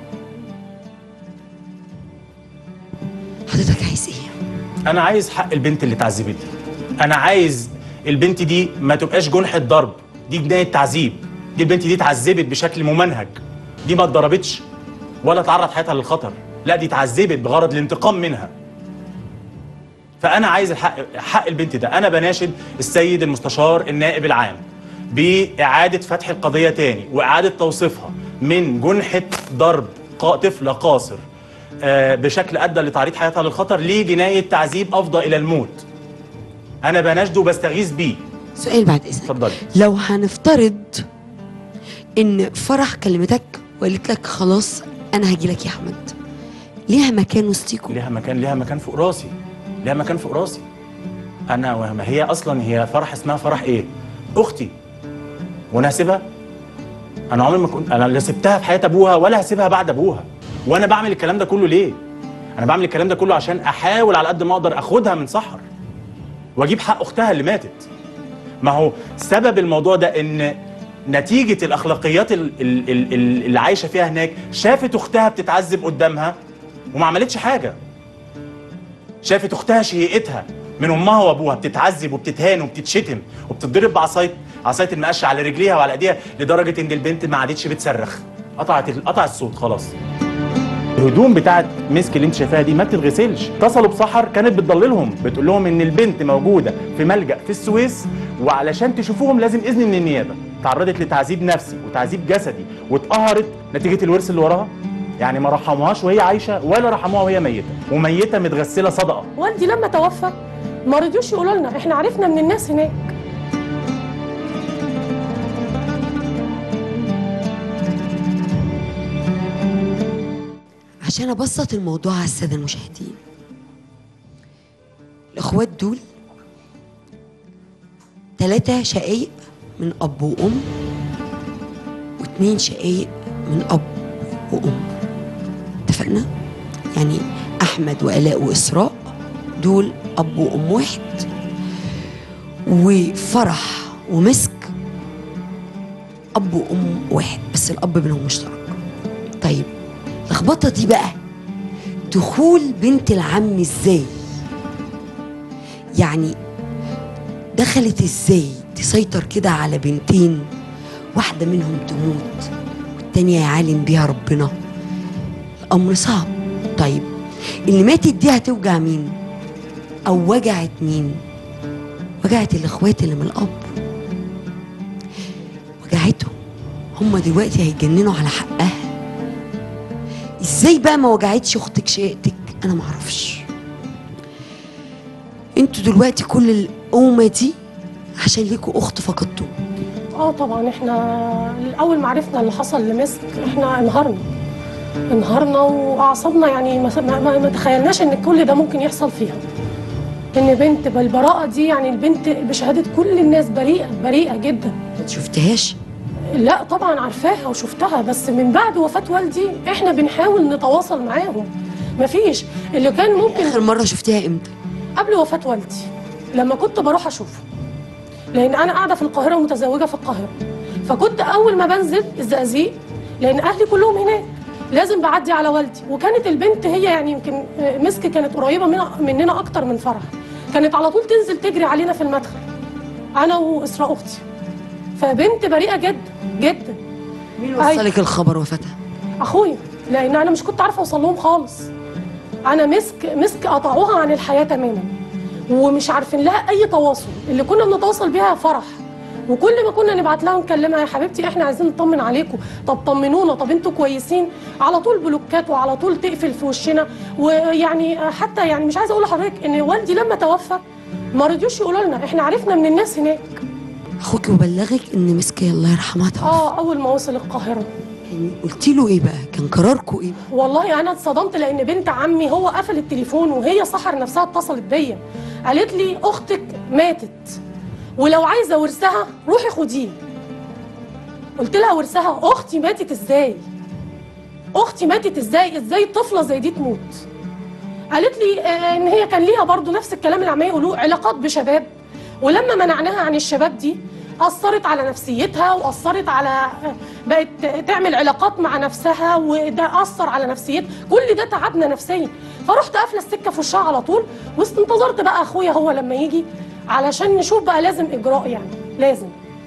حضرتك عايز ايه انا عايز حق البنت اللي اتعذبت دي انا عايز البنت دي ما تبقاش جنحة ضرب دي جناية تعذيب دي البنت دي اتعذبت بشكل ممنهج دي ما اتضربتش ولا تعرض حياتها للخطر لا دي اتعذبت بغرض الانتقام منها فانا عايز الحق حق البنت ده انا بناشد السيد المستشار النائب العام باعاده فتح القضيه تاني واعاده توصيفها من جنحه ضرب قا- طفله قاصر آه، بشكل ادى لتعريض حياتها للخطر لجنايه تعذيب افضى الى الموت انا بناشده وبستغيث بيه سؤال بعد اذنك اتفضلي لو هنفترض ان فرح كلمتك وقالت لك خلاص انا هاجي لك يا احمد ليها مكان وسطيكوا ليها مكان ليها مكان فوق راسي ليها مكان فوق راسي انا وما هي اصلا هي فرح اسمها فرح ايه اختي وانا هسيبها انا عمري ما كنت انا لا سبتها في حياه ابوها ولا هسيبها بعد ابوها وانا بعمل الكلام ده كله ليه انا بعمل الكلام ده كله عشان احاول على قد ما اقدر اخدها من سحر واجيب حق اختها اللي ماتت ما هو سبب الموضوع ده ان نتيجة الأخلاقيات ال- ال- ال- ال- اللي عايشة فيها هناك شافت أختها بتتعذب قدامها وما عملتش حاجة شافت أختها شقيقتها من أمها وأبوها بتتعذب وبتتهان وبتتشتم وبتتضرب بعصاية عصاية المقش على رجليها وعلى إيديها لدرجة إن البنت ما عادتش بتصرخ قطعت ال- قطع الصوت خلاص الهدوم بتاعت مسك اللي انت شايفاها دي ما بتتغسلش اتصلوا بسحر كانت بتضللهم بتقول لهم ان البنت موجوده في ملجا في السويس وعلشان تشوفوهم لازم اذن من النيابه تعرضت لتعذيب نفسي وتعذيب جسدي واتقهرت نتيجه الورث اللي وراها يعني ما رحموهاش وهي عايشه ولا رحموها وهي ميته وميته متغسله صدقه والدي لما توفى ما رضيوش يقولوا لنا احنا عرفنا من الناس هناك عشان ابسط الموضوع على الساده المشاهدين الاخوات دول ثلاثة شقايق من اب وام واتنين شقايق من اب وام اتفقنا يعني احمد والاء واسراء دول اب وام واحد وفرح ومسك اب وام واحد بس الاب بينهم مشترك طيب اللخبطه دي بقى دخول بنت العم ازاي يعني دخلت ازاي تسيطر كده على بنتين واحده منهم تموت والتانيه يعالم بيها ربنا الامر صعب طيب اللي ماتت دي هتوجع مين او وجعت مين وجعت الاخوات اللي من الاب وجعتهم هم دلوقتي هيتجننوا على حقها ازاي بقى ما وجعتش اختك شقتك انا معرفش انتوا دلوقتي كل الامه دي عشان ليكوا اخت فقدتوا اه طبعا احنا الاول ما عرفنا اللي حصل لمسك احنا انهارنا انهارنا واعصابنا يعني ما, ما, ما, ما تخيلناش ان كل ده ممكن يحصل فيها ان بنت بالبراءه دي يعني البنت بشهاده كل الناس بريئه بريئه جدا ما شفتهاش لا طبعا عارفاها وشفتها بس من بعد وفاه والدي احنا بنحاول نتواصل معاهم مفيش اللي كان ممكن اخر مره شفتها امتى قبل وفاة والدي لما كنت بروح أشوفه لأن أنا قاعدة في القاهرة ومتزوجة في القاهرة فكنت أول ما بنزل الزقازيق لأن أهلي كلهم هناك لازم بعدي على والدي وكانت البنت هي يعني يمكن آه، مسك كانت قريبة من مننا أكتر من فرح كانت على طول تنزل تجري علينا في المدخل أنا وإسراء أختي فبنت بريئة جدا جدا مين أيوة. وصلك الخبر وفاتها اخويا لان انا مش كنت عارفه اوصل لهم خالص انا مسك مسك قطعوها عن الحياه تماما ومش عارفين لها اي تواصل اللي كنا بنتواصل بيها فرح وكل ما كنا نبعت لها نكلمها يا حبيبتي احنا عايزين نطمن عليكم طب طمنونا طب انتوا كويسين على طول بلوكات وعلى طول تقفل في وشنا ويعني حتى يعني مش عايزه اقول لحضرتك ان والدي لما توفى ما رضيوش يقولوا لنا احنا عرفنا من الناس هناك اخوك وبلغك ان مسكي الله يرحمها توفى اه اول ما وصل القاهره يعني قلت له ايه بقى كان قراركم ايه والله انا اتصدمت لان بنت عمي هو قفل التليفون وهي سحر نفسها اتصلت بيا قالت لي اختك ماتت ولو عايزه ورثها روحي خديه قلت لها ورثها اختي ماتت ازاي اختي ماتت ازاي ازاي طفله زي دي تموت قالت لي آه، ان هي كان ليها برضو نفس الكلام اللي عمال يقولوه علاقات بشباب ولما منعناها عن الشباب دي اثرت على نفسيتها واثرت على آه، بقت تعمل علاقات مع نفسها وده اثر على نفسيتها كل ده تعبنا نفسيا فرحت قافله السكه في وشها على طول واستنتظرت بقى اخويا هو لما يجي علشان نشوف بقى لازم اجراء يعني لازم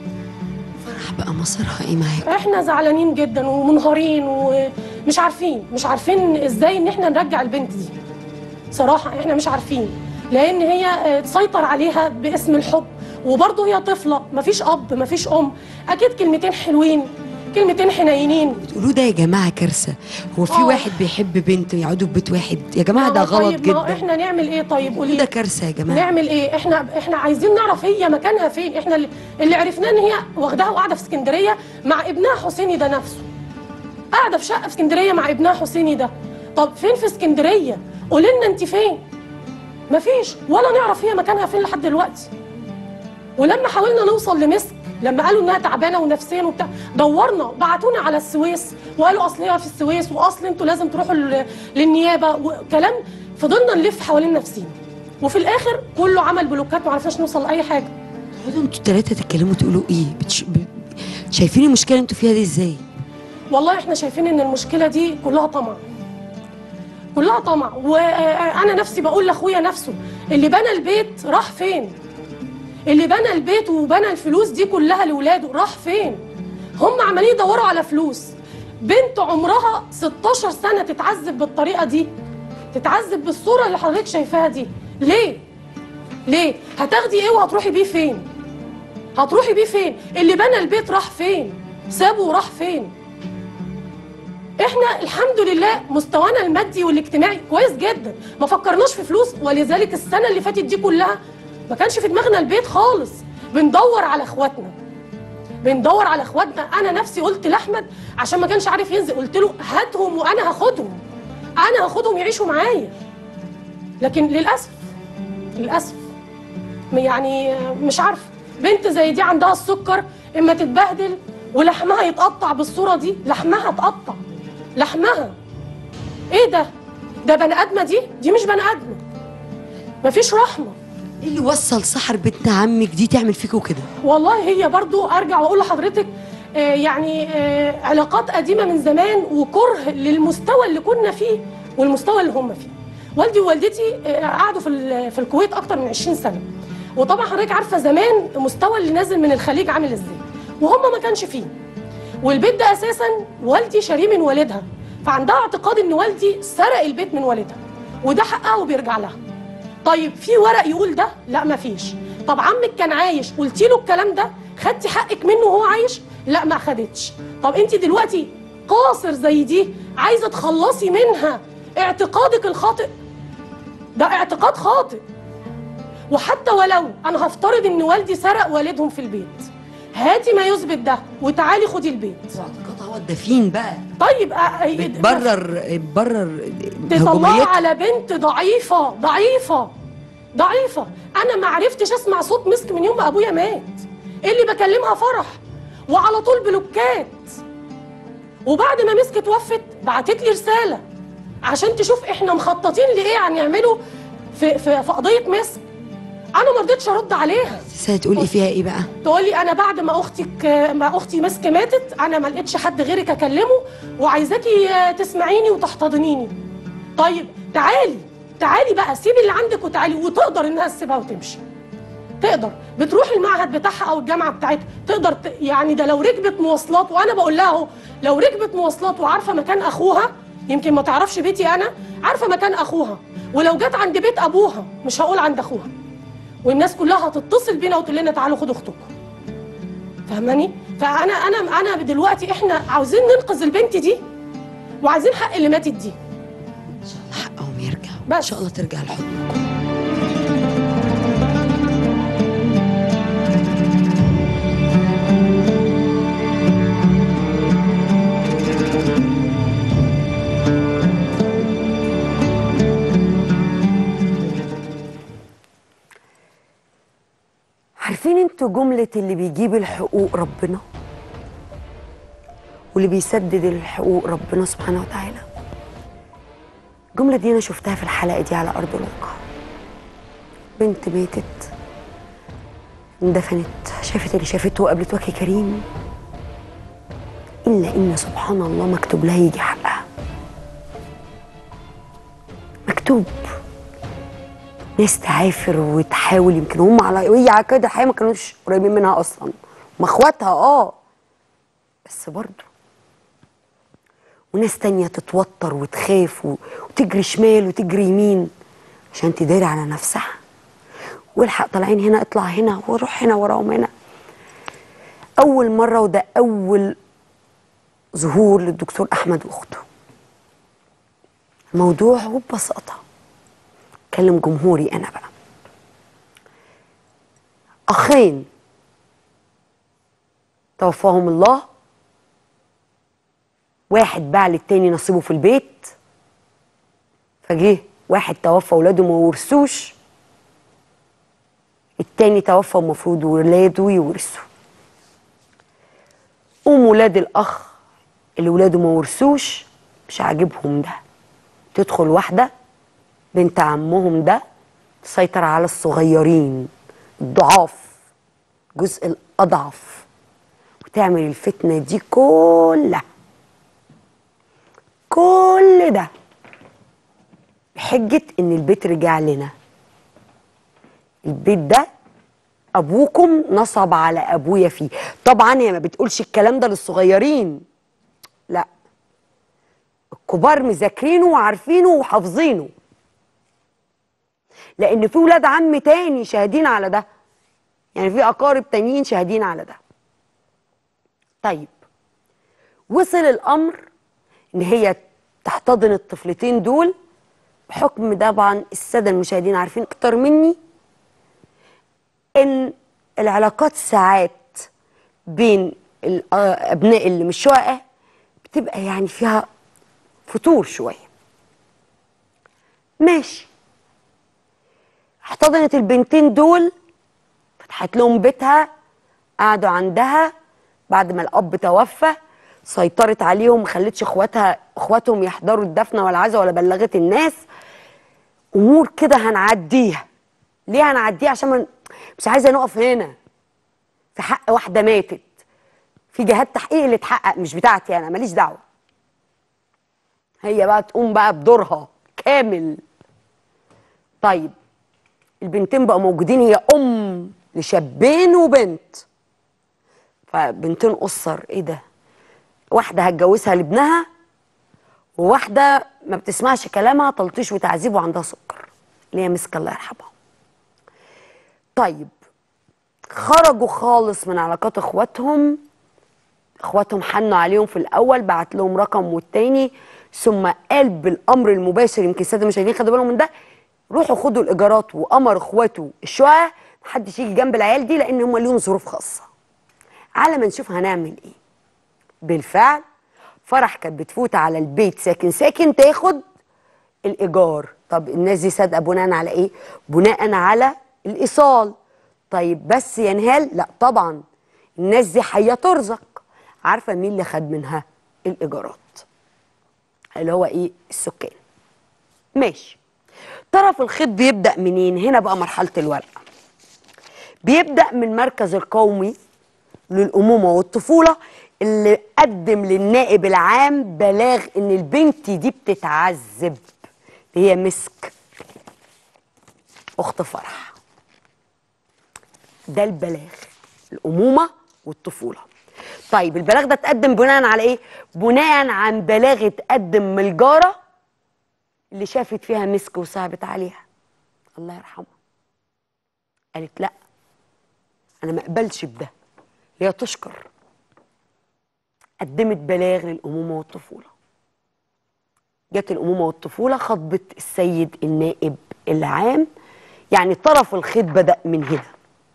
فرح بقى مصيرها ايه معاك احنا زعلانين جدا ومنهارين ومش عارفين مش عارفين ازاي ان احنا نرجع البنت دي صراحه احنا مش عارفين لان هي اه، تسيطر عليها باسم الحب وبرضه هي طفله مفيش اب مفيش ام اكيد كلمتين حلوين كلمتين حنينين بتقولوا ده يا جماعه كارثه هو في آه. واحد بيحب بنت يقعدوا في بيت واحد يا جماعه ده ما غلط طيب ما جدا احنا نعمل ايه طيب قولي ده كارثه يا جماعه نعمل ايه احنا احنا عايزين نعرف هي مكانها فين احنا اللي, اللي عرفناه ان هي واخداها وقاعده في اسكندريه مع ابنها حسيني ده نفسه قاعده في شقه في اسكندريه مع ابنها حسيني ده طب فين في اسكندريه قولي لنا انت فين مفيش ولا نعرف هي مكانها فين لحد دلوقتي ولما حاولنا نوصل لمصر لما قالوا انها تعبانه ونفسيا وبتاع دورنا بعتونا على السويس وقالوا اصل هي في السويس واصل انتوا لازم تروحوا لل- للنيابه وكلام فضلنا نلف حوالين نفسينا وفي الاخر كله عمل بلوكات ما عرفناش نوصل لاي حاجه تقعدوا انتوا التلاته تتكلموا تقولوا ايه بتش... ب... شايفين المشكله انتوا فيها دي ازاي والله احنا شايفين ان المشكله دي كلها طمع كلها طمع وانا نفسي بقول لاخويا نفسه اللي بنى البيت راح فين اللي بنى البيت وبنى الفلوس دي كلها لاولاده راح فين هم عمالين يدوروا على فلوس بنت عمرها 16 سنه تتعذب بالطريقه دي تتعذب بالصوره اللي حضرتك شايفاها دي ليه ليه هتاخدي ايه وهتروحي بيه فين هتروحي بيه فين اللي بنى البيت راح فين سابه وراح فين احنا الحمد لله مستوانا المادي والاجتماعي كويس جدا ما فكرناش في فلوس ولذلك السنه اللي فاتت دي كلها ما كانش في دماغنا البيت خالص بندور على اخواتنا بندور على اخواتنا انا نفسي قلت لاحمد عشان ما كانش عارف ينزل قلت له هاتهم وانا هاخدهم انا هاخدهم يعيشوا معايا لكن للاسف للاسف يعني مش عارفه بنت زي دي عندها السكر اما تتبهدل ولحمها يتقطع بالصوره دي لحمها اتقطع لحمها ايه ده ده بني ادمه دي دي مش بني ادمه مفيش رحمه ايه اللي وصل سحر بنت عمك دي تعمل فيكوا كده والله هي برضو ارجع واقول لحضرتك آه، يعني آه، علاقات قديمه من زمان وكره للمستوى اللي كنا فيه والمستوى اللي هم فيه والدي ووالدتي آه، قعدوا في ال- في الكويت اكتر من 20 سنه وطبعا حضرتك عارفه زمان المستوى اللي نازل من الخليج عامل ازاي وهم ما كانش فيه والبيت ده اساسا والدي شاريه من والدها فعندها اعتقاد ان والدي سرق البيت من والدها وده حقها وبيرجع لها طيب في ورق يقول ده لا مفيش طب عمك كان عايش قلتي له الكلام ده خدتي حقك منه وهو عايش لا ما خدتش طب انت دلوقتي قاصر زي دي عايزه تخلصي منها اعتقادك الخاطئ ده اعتقاد خاطئ وحتى ولو انا هفترض ان والدي سرق والدهم في البيت هاتي ما يثبت ده وتعالي خدي البيت اعتقادها هو الدفين بقى طيب آه، آه، بتبرر بتبرر تطلعوا هجوميتها على بنت ضعيفة ضعيفة ضعيفة أنا ما عرفتش أسمع صوت مسك من يوم ما أبويا مات اللي بكلمها فرح وعلى طول بلوكات وبعد ما مسك توفت بعتت لي رسالة عشان تشوف إحنا مخططين لإيه هنعمله في, في, في قضية مسك أنا ما رضيتش أرد عليها ساعة تقولي فيها ايه بقى تقولي انا بعد ما اختك ما اختي مسك ماتت انا ما لقيتش حد غيرك اكلمه وعايزاكي تسمعيني وتحتضنيني طيب تعالي تعالي بقى سيبي اللي عندك وتعالي وتقدر انها تسيبها وتمشي تقدر بتروح المعهد بتاعها او الجامعه بتاعتها تقدر ت... يعني ده لو ركبت مواصلات وانا بقول لها اهو لو ركبت مواصلات وعارفه مكان اخوها يمكن ما تعرفش بيتي انا عارفه مكان اخوها ولو جت عند بيت ابوها مش هقول عند اخوها والناس كلها هتتصل بينا وتقول لنا تعالوا خدوا اختكم فاهماني فانا انا انا دلوقتي احنا عاوزين ننقذ البنت دي وعايزين حق اللي ماتت دي حقهم يرجع بس. ان شاء الله ترجع لحضنكم عارفين انتوا جملة اللي بيجيب الحقوق ربنا واللي بيسدد الحقوق ربنا سبحانه وتعالى الجملة دي أنا شفتها في الحلقة دي على أرض الواقع بنت ماتت اندفنت شافت اللي شافته وقابلت وجه كريم إلا إن سبحان الله مكتوب لها يجي حقها مكتوب ناس تعافر وتحاول يمكن هم على وهي على كده الحقيقة ما كانوش قريبين منها أصلا ما اخواتها اه بس برضه وناس تانية تتوتر وتخاف و- وتجري شمال وتجري يمين عشان تداري على نفسها والحق طالعين هنا اطلع هنا وروح هنا وراهم هنا أول مرة وده أول ظهور للدكتور أحمد وأخته الموضوع هو ببساطة كلم جمهوري أنا بقى أخين توفاهم الله واحد باع للتاني نصيبه في البيت فجه واحد توفى ولاده ما ورثوش التاني توفى ومفروض ولاده يورثوا قوم ولاد الاخ اللي ولاده ما ورثوش مش عاجبهم ده تدخل واحده بنت عمهم ده تسيطر على الصغيرين الضعاف الجزء الاضعف وتعمل الفتنه دي كلها كل ده بحجة إن البيت رجع لنا البيت ده أبوكم نصب على أبويا فيه طبعا هي ما بتقولش الكلام ده للصغيرين لا الكبار مذاكرينه وعارفينه وحافظينه لأن في ولاد عم تاني شاهدين على ده يعني في أقارب تانيين شاهدين على ده طيب وصل الأمر ان هي تحتضن الطفلتين دول بحكم طبعا الساده المشاهدين عارفين اكتر مني ان العلاقات ساعات بين الابناء اللي مش شقق بتبقى يعني فيها فتور شويه ماشي احتضنت البنتين دول فتحت لهم بيتها قعدوا عندها بعد ما الاب توفى سيطرت عليهم ما خلتش اخواتها اخواتهم يحضروا الدفنه ولا عزا ولا بلغت الناس امور كده هنعديها ليه هنعديها عشان من... مش عايزه نقف هنا في حق واحده ماتت في جهات تحقيق اللي تحقق مش بتاعتي انا ماليش دعوه هي بقى تقوم بقى بدورها كامل طيب البنتين بقوا موجودين هي ام لشابين وبنت فبنتين قصر ايه ده واحده هتجوزها لابنها وواحده ما بتسمعش كلامها تلطيش وتعذيب وعندها سكر اللي هي مسك الله يرحمها طيب خرجوا خالص من علاقات اخواتهم اخواتهم حنوا عليهم في الاول بعت لهم رقم والتاني ثم قال بالامر المباشر يمكن الساده المشاهدين خدوا بالهم من ده روحوا خدوا الايجارات وامر اخواته الشقق محدش يجي جنب العيال دي لان هم ليهم ظروف خاصه على ما نشوف هنعمل ايه بالفعل فرح كانت بتفوت على البيت ساكن ساكن تاخد الايجار طب الناس دي صادقه بناء على ايه بناء على الايصال طيب بس يا نهال لا طبعا الناس دي حيه ترزق عارفه مين اللي خد منها الايجارات اللي هو ايه السكان ماشي طرف الخيط بيبدا منين هنا بقى مرحله الورقه بيبدا من المركز القومي للامومه والطفوله اللي قدم للنائب العام بلاغ ان البنت دي بتتعذب اللي هي مسك اخت فرح ده البلاغ الامومه والطفوله طيب البلاغ ده اتقدم بناء على ايه بناء عن بلاغ اتقدم من الجاره اللي شافت فيها مسك وصعبت عليها الله يرحمها قالت لا انا ما اقبلش بده هي تشكر قدمت بلاغ للامومه والطفوله جت الامومه والطفوله خطبت السيد النائب العام يعني طرف الخيط بدا من هنا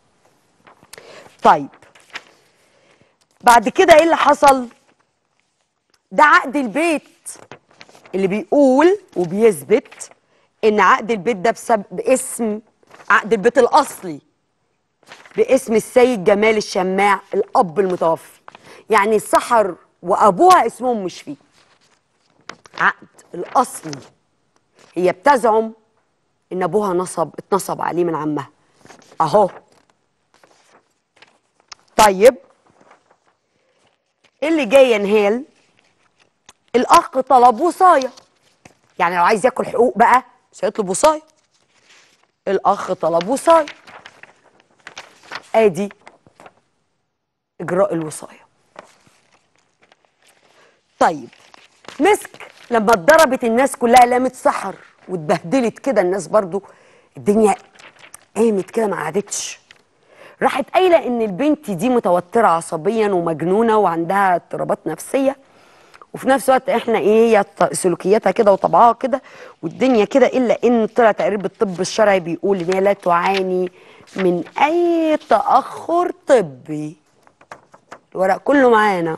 طيب بعد كده ايه اللي حصل ده عقد البيت اللي بيقول وبيثبت ان عقد البيت ده بسبب باسم عقد البيت الاصلي باسم السيد جمال الشماع الاب المتوفي يعني السحر وابوها اسمهم مش فيه عقد الاصلي هي بتزعم ان ابوها نصب اتنصب عليه من عمها اهو طيب ايه اللي جاي ينهال الاخ طلب وصايه يعني لو عايز ياكل حقوق بقى مش هيطلب وصايه الاخ طلب وصايه ادي اجراء الوصايه طيب مسك لما اتضربت الناس كلها لامت سحر واتبهدلت كده الناس برضو الدنيا قامت كده ما قعدتش راحت قايله ان البنت دي متوتره عصبيا ومجنونه وعندها اضطرابات نفسيه وفي نفس الوقت احنا ايه هي ط- سلوكياتها كده وطبعها كده والدنيا كده الا ان طلع تقرير بالطب الشرعي بيقول ان هي لا تعاني من اي تاخر طبي الورق كله معانا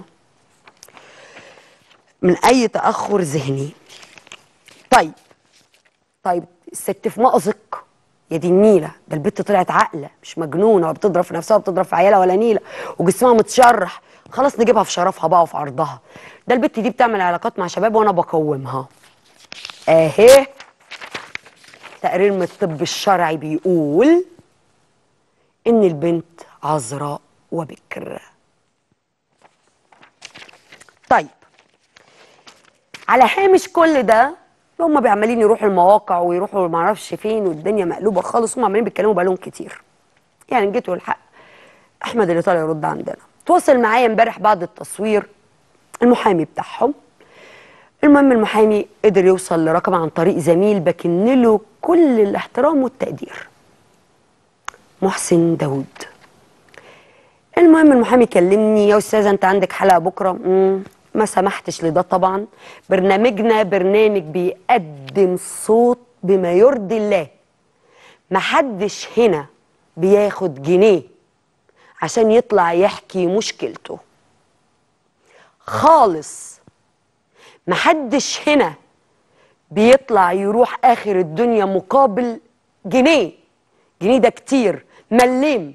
من اي تاخر ذهني طيب طيب الست في مأزق يا دي النيله ده البت طلعت عاقله مش مجنونه ولا بتضرب في نفسها ولا بتضرب في عيالها ولا نيله وجسمها متشرح خلاص نجيبها في شرفها بقى وفي عرضها ده البت دي بتعمل علاقات مع شباب وانا بقومها اهي تقرير من الطب الشرعي بيقول ان البنت عذراء وبكر طيب على هامش كل ده هم عمالين يروحوا المواقع ويروحوا ما اعرفش فين والدنيا مقلوبه خالص هم عمالين بيتكلموا بقالهم كتير يعني جيتوا الحق احمد اللي طالع يرد عندنا تواصل معايا امبارح بعد التصوير المحامي بتاعهم المهم المحامي قدر يوصل لرقم عن طريق زميل بكن له كل الاحترام والتقدير محسن داوود المهم المحامي كلمني يا استاذه انت عندك حلقه بكره مم. ما سمحتش لده طبعا برنامجنا برنامج بيقدم صوت بما يرضي الله محدش هنا بياخد جنيه عشان يطلع يحكي مشكلته خالص محدش هنا بيطلع يروح اخر الدنيا مقابل جنيه جنيه ده كتير مليم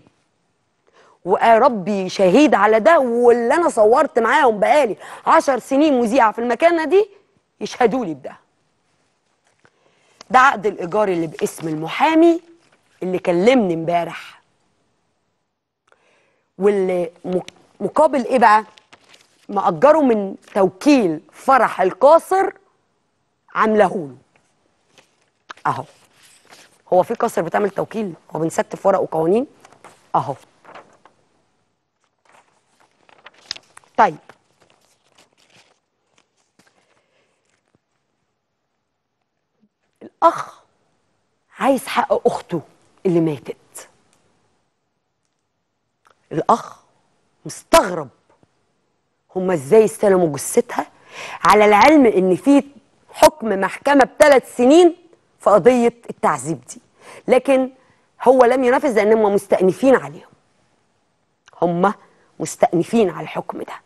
وربي شهيد على ده واللي انا صورت معاهم بقالي عشر سنين مذيعه في المكانه دي يشهدوا لي بده ده عقد الايجار اللي باسم المحامي اللي كلمني امبارح واللي مق- مقابل ايه بقى مأجره من توكيل فرح القاصر عاملاه له اهو هو في قصر بتعمل توكيل هو بنستف ورق وقوانين اهو طيب الاخ عايز حق اخته اللي ماتت الاخ مستغرب هما ازاي استلموا جثتها على العلم ان في حكم محكمه بثلاث سنين في قضيه التعذيب دي لكن هو لم ينفذ لان هم مستأنفين عليهم هم مستأنفين على الحكم ده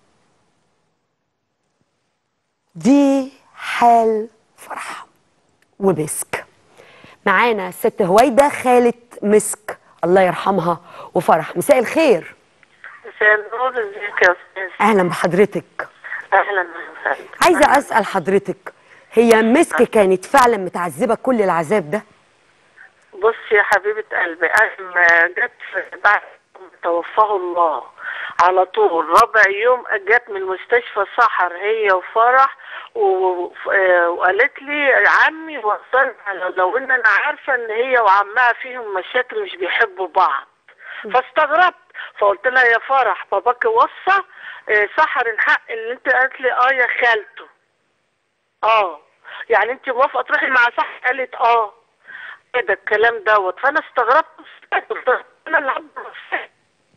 دي حال فرح ومسك معانا الست هويده خاله مسك الله يرحمها وفرح مساء الخير مساء النور ازيك يا استاذ اهلا بحضرتك اهلا وسهلا عايزه اسال حضرتك هي مسك كانت فعلا متعذبه كل العذاب ده بصي يا حبيبه قلبي اما جت بعد ما توفاه الله على طول رابع يوم جت من المستشفى سحر هي وفرح و- آه، وقالت لي عمي وصلنا على- لو ان انا عارفه ان هي وعمها فيهم مشاكل مش بيحبوا بعض فاستغربت فقلت لها يا فرح باباك وصى آه، سحر الحق اللي انت قالت لي اه يا خالته اه يعني انت موافقه تروحي مع صح قالت اه ايه ده الكلام دوت فانا استغربت قلت انا اللي عامله الوصية.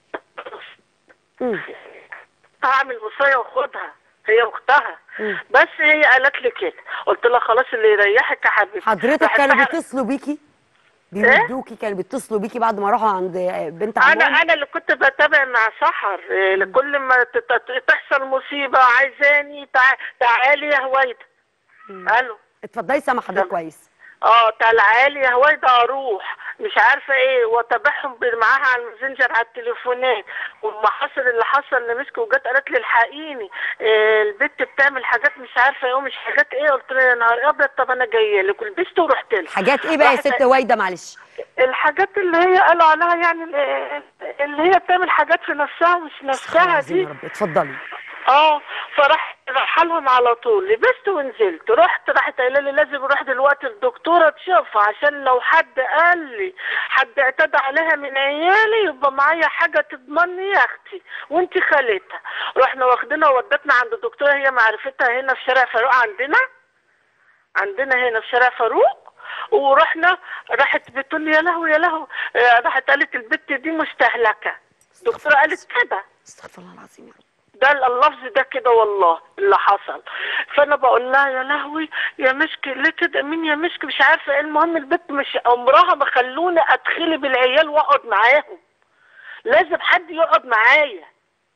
مم. هعمل وصيه واخدها هي اختها بس هي قالت لي كده قلت لها خلاص اللي يريحك يا حبيبتي حضرتك راحت كانوا سحر- بيتصلوا بيكي بيودوكي كانوا بيتصلوا بيكي بعد ما راحوا عند بنت انا عمهم انا اللي كنت بتابع مع سحر إيه، كل ما ت- ت- تحصل مصيبه عايزاني تع... تعالي يا هويدا الو اتفضلي سامع حضرتك كويس اه تعالي يا هويدا اروح مش عارفه ايه واتابعهم ب- معاها على الماسنجر على التليفونات وما حصل اللي حصل اللي مسك وجت قالت لي الحقيني إيه البت بتعمل حاجات مش عارفه ايه ومش حاجات ايه قلت لها يا نهار ابيض طب انا جايه لك ولبست ورحت لها حاجات ايه بقى يا راحت- ست هويده معلش الحاجات اللي هي قالوا عليها يعني ال- اللي هي بتعمل حاجات في نفسها مش نفسها عظيم دي يا رب اتفضلي اه فراح راح لهم على طول لبست ونزلت رحت راحت قايله لي لازم اروح دلوقتي الدكتوره تشوفها عشان لو حد قال لي حد اعتدى عليها من عيالي يبقى معايا حاجه تضمني يا اختي وانت خالتها رحنا واخدينها وودتنا عند الدكتوره هي معرفتها هنا في شارع فاروق عندنا عندنا هنا في شارع فاروق ورحنا راحت بتقول لي يا لهوي يا لهوي آه، راحت قالت البت دي مستهلكه الدكتوره قالت كده استغفر الله العظيم يا رب ده اللفظ ده كده والله اللي حصل فانا بقول لها يا لهوي يا مشك ليه كده مين يا مشك مش عارفه ايه المهم البت مش عمرها ما خلوني ادخلي بالعيال واقعد معاهم لازم حد يقعد معايا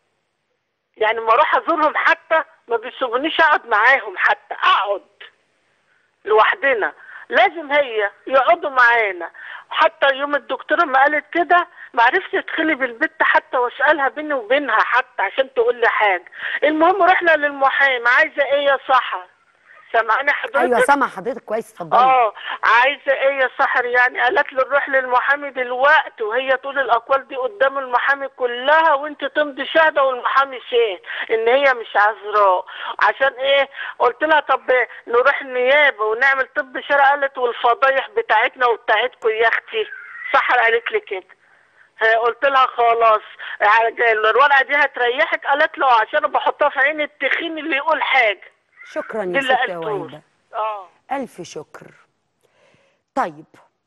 يعني ما اروح ازورهم حتى ما بيسيبونيش اقعد معاهم حتى اقعد لوحدنا لازم هي يقعدوا معانا حتى يوم الدكتوره ما قالت كده ما عرفتش ادخلي بالبت حتى واسالها بيني وبينها حتى عشان تقول لي حاجه المهم رحنا للمحامي عايزه ايه يا سحر سامعاني حضرتك ايوه سامع حضرتك كويس اتفضلي اه عايزه ايه يا سحر يعني قالت لي نروح للمحامي دلوقتي وهي تقول الاقوال دي قدام المحامي كلها وانت تمضي شهاده والمحامي شاهد ان هي مش عذراء عشان ايه قلت لها طب نروح النيابه ونعمل طب شرع قالت والفضايح بتاعتنا وبتاعتكم يا اختي سحر قالت لي كده ها، قلت لها خلاص ع- الورقه دي هتريحك قالت له عشان أنا بحطها في عين التخين اللي يقول حاجه شكرا دي يا اللي ست قالته هويده اه الف شكر طيب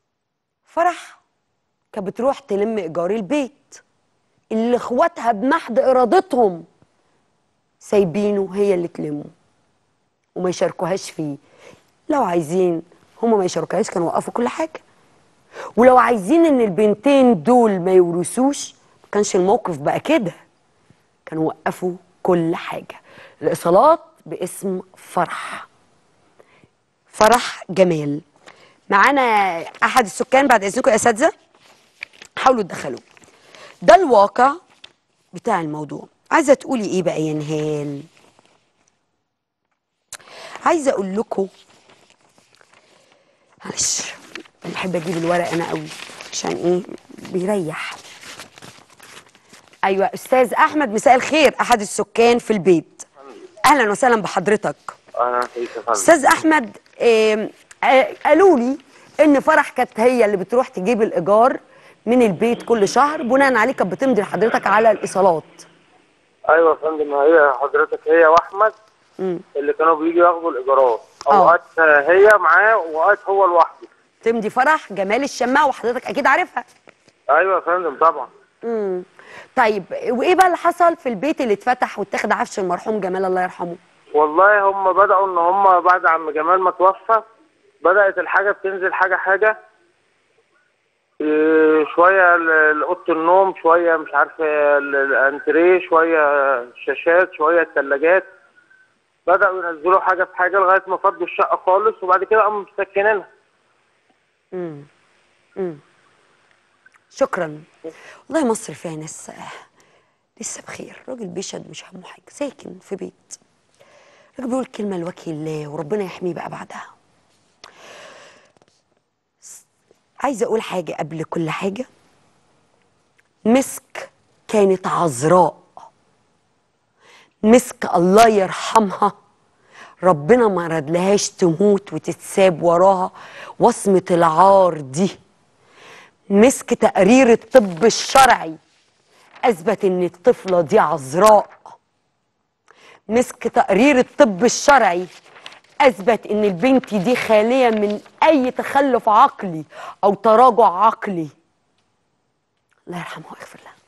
فرح كانت بتروح تلم ايجار البيت اللي اخواتها بمحض ارادتهم سايبينه هي اللي تلمه وما يشاركوهاش فيه لو عايزين هما ما يشاركوهاش كانوا وقفوا كل حاجه ولو عايزين ان البنتين دول ما يورثوش ما كانش الموقف بقى كده كانوا وقفوا كل حاجه الايصالات باسم فرح فرح جمال معانا احد السكان بعد اذنكم يا اساتذه حاولوا تدخلوه ده الواقع بتاع الموضوع عايزه تقولي ايه بقى يا نهال عايزه اقول لكم معلش انا بحب اجيب الورق انا قوي عشان ايه بيريح ايوه استاذ احمد مساء الخير احد السكان في البيت اهلا وسهلا بحضرتك انا كويس يا فندم استاذ احمد آم، آه، قالوا لي ان فرح كانت هي اللي بتروح تجيب الايجار من البيت كل شهر بناء عليه كانت بتمضي لحضرتك على الايصالات ايوه يا فندم هي حضرتك هي واحمد مم. اللي كانوا بيجوا ياخدوا الايجارات آه. اوقات هي معاه واوقات هو لوحده تمضي فرح جمال الشماع وحضرتك اكيد عارفها ايوه يا فندم طبعا امم طيب وايه بقى اللي حصل في البيت اللي اتفتح واتاخد عفش المرحوم جمال الله يرحمه والله هم بدأوا ان هم بعد عم جمال ما توفى بدأت الحاجة بتنزل حاجة حاجة إيه، شوية ل- لأوضة النوم شوية مش عارف ال- الأنتريه شوية الشاشات شوية الثلاجات بدأوا ينزلوا حاجة في حاجة لغاية ما فضوا الشقة خالص وبعد كده قاموا مسكنينها امم امم شكرا والله مصر فيها ناس آه، لسه بخير راجل بيشهد مش همه حاجه ساكن في بيت راجل بيقول كلمه لوجه الله وربنا يحميه بقى بعدها س- عايزه اقول حاجه قبل كل حاجه مسك كانت عذراء مسك الله يرحمها ربنا ما ردلهاش تموت وتتساب وراها وصمة العار دي مسك تقرير الطب الشرعي أثبت إن الطفلة دي عذراء مسك تقرير الطب الشرعي أثبت إن البنت دي خالية من أي تخلف عقلي أو تراجع عقلي الله يرحمها ويغفر لها